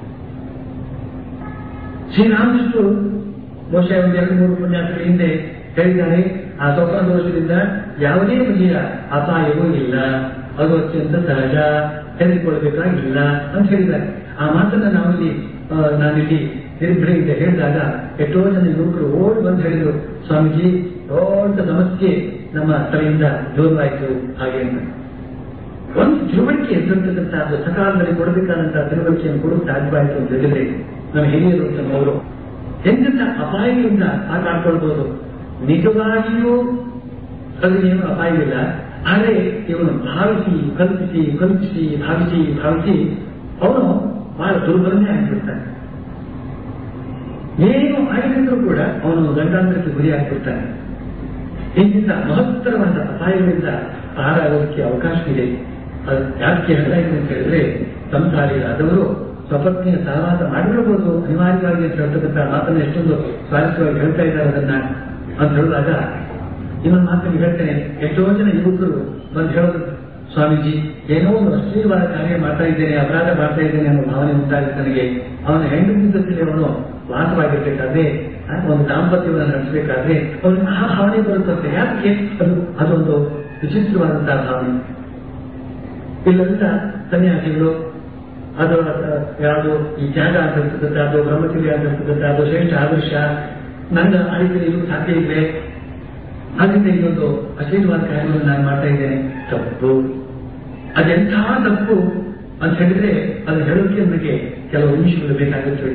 S2: ಶ್ರೀರಾಮಕೃಷ್ಣರು ಬಹುಶಃ ಒಂದು ಎರಡು ಮೂರು ಉಪನ್ಯಾಸಗಳ ಹಿಂದೆ ಹೇಳಿದ್ದಾರೆ ಆ ಸ್ವಪ್ನ ದೋಷದಿಂದ ಯಾವುದೇ ಬಗೆಯ ಅಪಾಯವೂ ಇಲ್ಲ ಅದು ಅತ್ಯಂತ ಸಹಜ ಹೆದರಿಕೊಳ್ಬೇಕಾಗಿಲ್ಲ ಅಂತ ಹೇಳಿದ್ದಾರೆ ಆ ಮಾತನ್ನ ನಾವಿಲ್ಲಿ ಆ, ನಾನಿಲ್ಲಿ ನಿರ್ಭರೆಯಿಂದ ಹೇಳಿದಾಗ ಎಷ್ಟೋ ಜನ ಯುವಕರು ಓಡಿ ಬಂದು ಹೇಳಿದ್ರು ಸ್ವಾಮೀಜಿ ದೊಡ್ಡ ಸಮಸ್ಯೆ ನಮ್ಮ ತಲೆಯಿಂದ ದೂರವಾಯಿತು ಹಾಗೆ ಅಂತ ಒಂದು ತಿಳುವಳಿಕೆ ಎದುರಿರ್ತಕ್ಕಂಥದ್ದು ಸಕಾಲದಲ್ಲಿ ಕೊಡಬೇಕಾದಂತಹ ತಿಳುವಳಿಕೆಯನ್ನು ಕೊಡೋದು ಸಾಧ್ಯವಾಯಿತು ಅಂತ ಹೇಳಿದ್ರೆ ನಮ್ಮ ಹಿರಿಯರು ನಮ್ಮವರು ಎಂತೆಂಥ ಅಪಾಯಗಳಿಂದ ಆಟ ಆಡ್ಕೊಳ್ಬಹುದು ನಿಜವಾಗಿಯೂ ಅದನ್ನೇನು ಅಪಾಯವಿಲ್ಲ ಆದರೆ ಇವನು ಭಾವಿಸಿ ಕಲ್ಪಿಸಿ ಕಲ್ಪಿಸಿ ಭಾವಿಸಿ ಭಾವಿಸಿ ಅವನು ಬಹಳ ದುರ್ಬಲನೇ ಆಗಿಬಿಡ್ತಾನೆ ಏನು ಆಗಿದ್ರು ಕೂಡ ಅವನು ಗಂಡಾಂತರಕ್ಕೆ ಗುರಿಯಾಗ್ಬಿಡ್ತಾನೆ ಇಂಥ ಮಹತ್ತರವಾದ ಅಪಾಯಗಳಿಂದ ಪಾರಾಗೋದಕ್ಕೆ ಅವಕಾಶವಿದೆ ಅದು ಯಾಕೆ ಹೇಳ್ತಾ ಇದೆ ಅಂತ ಹೇಳಿದ್ರೆ ಸಂಸಾರಿಗಳಾದವರು ಸ್ವಪತ್ನಿಯ ಸಹವಾಸ ಮಾಡಿರಬಹುದು ಅನಿವಾರ್ಯವಾಗಿ ಅಂತ ಹೇಳ್ತಕ್ಕಂಥ ಮಾತನ್ನ ಎಷ್ಟೊಂದು ಸ್ವಾರಸ್ಯವಾಗಿ ಹೇಳ್ತಾ ಇದ್ದಾರೆ ಅದನ್ನ ಅಂತ ಹೇಳಿದಾಗ ಇನ್ನೊಂದು ಮಾತನ್ನು ಹೇಳ್ತೇನೆ ಎಷ್ಟೋ ಜನ ಯುವಕರು ಬಂದು ಹೇಳೋದು ಸ್ವಾಮೀಜಿ ಏನೋ ಒಂದು ಅಶ್ಲೀಲವಾದ ಕಾರ್ಯ ಮಾಡ್ತಾ ಇದ್ದೇನೆ ಅಪರಾಧ ಮಾಡ್ತಾ ಇದ್ದೇನೆ ಅನ್ನೋ ಭಾವನೆ ಉಂಟಾಗುತ್ತೆ ನನಗೆ ಅವನ ಹೆಂಡತಿದ್ದಲ್ಲಿ ಅವನು ವಾಸವಾಗಿರ್ಬೇಕಾದ್ರೆ ಆ, ಒಂದು ದಾಂಪತ್ಯವನ್ನು ನಡೆಸಬೇಕಾದ್ರೆ ಅವನಿಗೆ ಆ ಭಾವನೆ ಬರುತ್ತಂತೆ ಯಾಕೆ ಅದು ಅದೊಂದು ವಿಚಿತ್ರವಾದಂತಹ ಭಾವನೆ ಇಲ್ಲಂತ ಸನ್ಯಾಸಿಗಳು ಅದು ಯಾವುದು ಈ ತ್ಯಾಗ ಆಗಿರ್ತಕ್ಕಂಥದ್ದು ಬ್ರಹ್ಮಚರ್ಯ ಆಗಿರ್ತಕ್ಕಂಥದ್ದು ಶ್ರೇಷ್ಠ ಆದರ್ಶ ನನ್ನ ಆಯ್ಕೆಯಲ್ಲಿ ಇದು ಸಾಧ್ಯ ಇದೆ ಅದರಿಂದ ಇದೊಂದು ಅಶ್ಲೀಲವಾದ ಕಾರ್ಯವನ್ನು ನಾನು ಮಾಡ್ತಾ ಇದ್ದೇನೆ ತಪ್ಪು ಅದೆಂಥ ತಪ್ಪು ಅಂತ ಹೇಳಿದ್ರೆ ಅದು ಹೇಳೋಕೆ ನನಗೆ ಕೆಲವು ನಿಮಿಷಗಳು ಬೇಕಾಗುತ್ತವೆ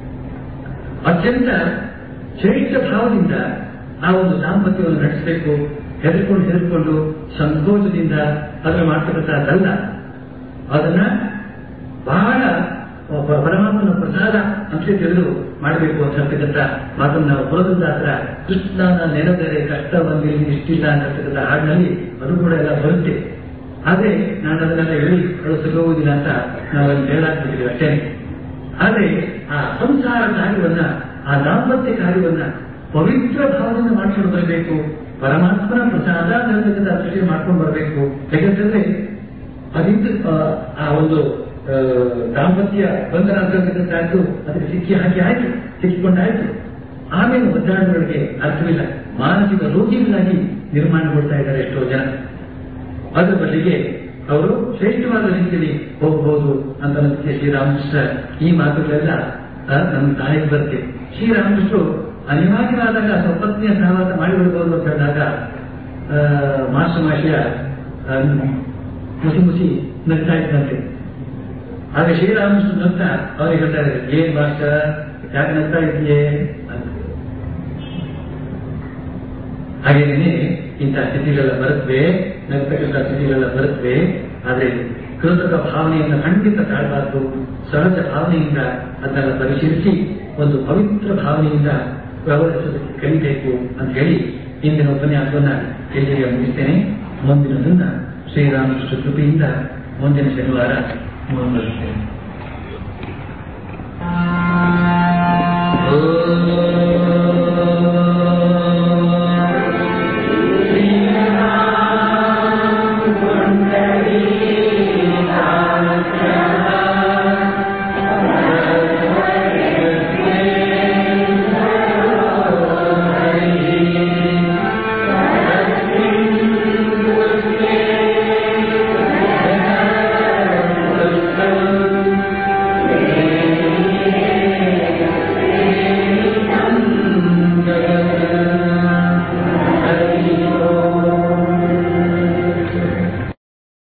S2: ಅತ್ಯಂತ ಶ್ರೇಷ್ಠ ಭಾವದಿಂದ ಆ ಒಂದು ದಾಂಪತ್ಯವನ್ನು ನಡೆಸಬೇಕು ಹೆದರ್ಕೊಂಡು ಹೆದರ್ಕೊಂಡು ಸಂಕೋಚದಿಂದ ಅದನ್ನು ಮಾಡ್ತಕ್ಕಂಥದ್ದಲ್ಲ ಅದನ್ನ ಬಹಳ ಪ- ಪರಮಾತ್ಮನ ಪ್ರಸಾದ ಅಂಶ ತಿಳಿದು ಮಾಡಬೇಕು ಅಂತ ಹೇಳ್ತಕ್ಕಂಥ ಮಾತನ್ನು ನಾವು ಬರೋದಾದ್ರ ಕೃಷ್ಣನ ನೆನೆದರೆ ಕಷ್ಟ ಬಂದಿಲ್ಲಿ ಇಷ್ಟಿಲ್ಲ ಅಂತಕ್ಕಂಥ ಹಾಡಿನಲ್ಲಿ ಅದು ಕೂಡ ಎಲ್ಲ ಬರುತ್ತೆ ಆದ್ರೆ ನಾನು ಅದನ್ನೆಲ್ಲ ಹೇಳಿ ಕಳಿಸಲು ಹೋಗುದಿಲ್ಲ ಅಂತ ನಾವು ಅದನ್ನು ಹೇಳಾಕ್ಬಿಟ್ಟಿದ್ದೀವಿ ಅಷ್ಟೇ ಆದ್ರೆ ಆ ಸಂಸಾರ ಕಾರ್ಯವನ್ನ ಆ ದಾಂಪತ್ಯ ಕಾರ್ಯವನ್ನ ಪವಿತ್ರ ಭಾವದಿಂದ ಮಾಡ್ಕೊಂಡು ಬರಬೇಕು ಪರಮಾತ್ಮನ ಪ್ರಸಾದ ಅನ್ನತಕ್ಕಂಥ ದೃಷ್ಟಿ ಮಾಡ್ಕೊಂಡು ಬರಬೇಕು ಯಾಕಂತಂದ್ರೆ ಅದಿದ್ದು ಆ, ಆ ಒಂದು ಆ, ದಾಂಪತ್ಯ ಬಂಧನ ಅಂತಕ್ಕಂಥದ್ದು ಅದಕ್ಕೆ ಸಿಕ್ಕಿ ಹಾಕಿ ಆಯ್ತು ಸಿಕ್ಕಿಕೊಂಡಾಯ್ತು ಆಮೇಲೆ ಒದ್ದಾಡುವವರಿಗೆ ಅರ್ಥವಿಲ್ಲ ಮಾನಸಿಕ ರೋಗಿಗಳಾಗಿ ನಿರ್ಮಾಣಗೊಳ್ತಾ ಇದ್ದಾರೆ ಎಷ್ಟೋ ಜನ ಅದರ ಬದಲಿಗೆ ಅವರು ಶ್ರೇಷ್ಠವಾದ ರೀತಿಯಲ್ಲಿ ಹೋಗಬಹುದು ಅಂತ ಅನ್ನೋದಕ್ಕೆ ಶ್ರೀರಾಮಕೃಷ್ಣ ಈ ಮಾತುಗಳೆಲ್ಲ ಆ, ನಮ್ಮ ತಾಯಿಗೆ ಬರುತ್ತೆ ಶ್ರೀರಾಮಕೃಷ್ಣರು ಅನಿವಾರ್ಯವಾದಾಗ ಸ್ವಪತ್ನಿಯ ಸಹವಾಸ ಮಾಡಿಬಿಡ್ಬೋದು ಅಂತ ಹೇಳಿದಾಗ ಆ, ಮಾಸ್ಟರ್ ಮಾಷಿಯ ಆ, ಮುಸಿ ಮುಸಿ ನಗ್ತಾ ಇದ್ದಂತೆ ಆಗ ಶ್ರೀರಾಮಕೃಷ್ಣ ನಗ್ತಾ ಅವ್ರಿಗೆ ಹೇಳ್ತಾರೆ ಏನ್ ಮಾಸ್ಟರ್ ಯಾಕೆ ನಗ್ತಾ ಇದೆಯೇ ಅಂತ ಹಾಗೇನೆ ಇಂಥ ಸ್ಥಿತಿಗಳೆಲ್ಲ ಬರುತ್ತವೆ ನಗ್ತಕ್ಕಂಥ ಸ್ಥಿತಿಗಳೆಲ್ಲ ಬರುತ್ತವೆ ಆದ್ರೆ ಕೃತಕ ಭಾವನೆಯನ್ನು ಖಂಡಿತ ತಾಳಬಾರದು ಸಹಜ ಭಾವನೆಯಿಂದ ಅದನ್ನೆಲ್ಲ ಪರಿಶೀಲಿಸಿ ಒಂದು ಪವಿತ್ರ ಭಾವನೆಯಿಂದ ವ್ಯವಹರಿಸೋದಕ್ಕೆ ಕಲಿಬೇಕು ಅಂತ ಹೇಳಿ ಇಂದಿನ ಉಪನ್ಯಾಸವನ್ನ ಇಲ್ಲಿಗೆ ಮುಗಿಸ್ತೇನೆ ಮುಂದಿನದನ್ನ ಶ್ರೀರಾಮಕೃಷ್ಣ ಕೃಪೆಯಿಂದ ಮುಂದಿನ ಶನಿವಾರ ಮುಂದುವರಿಸ್ತೇನೆ
S1: ಓಂ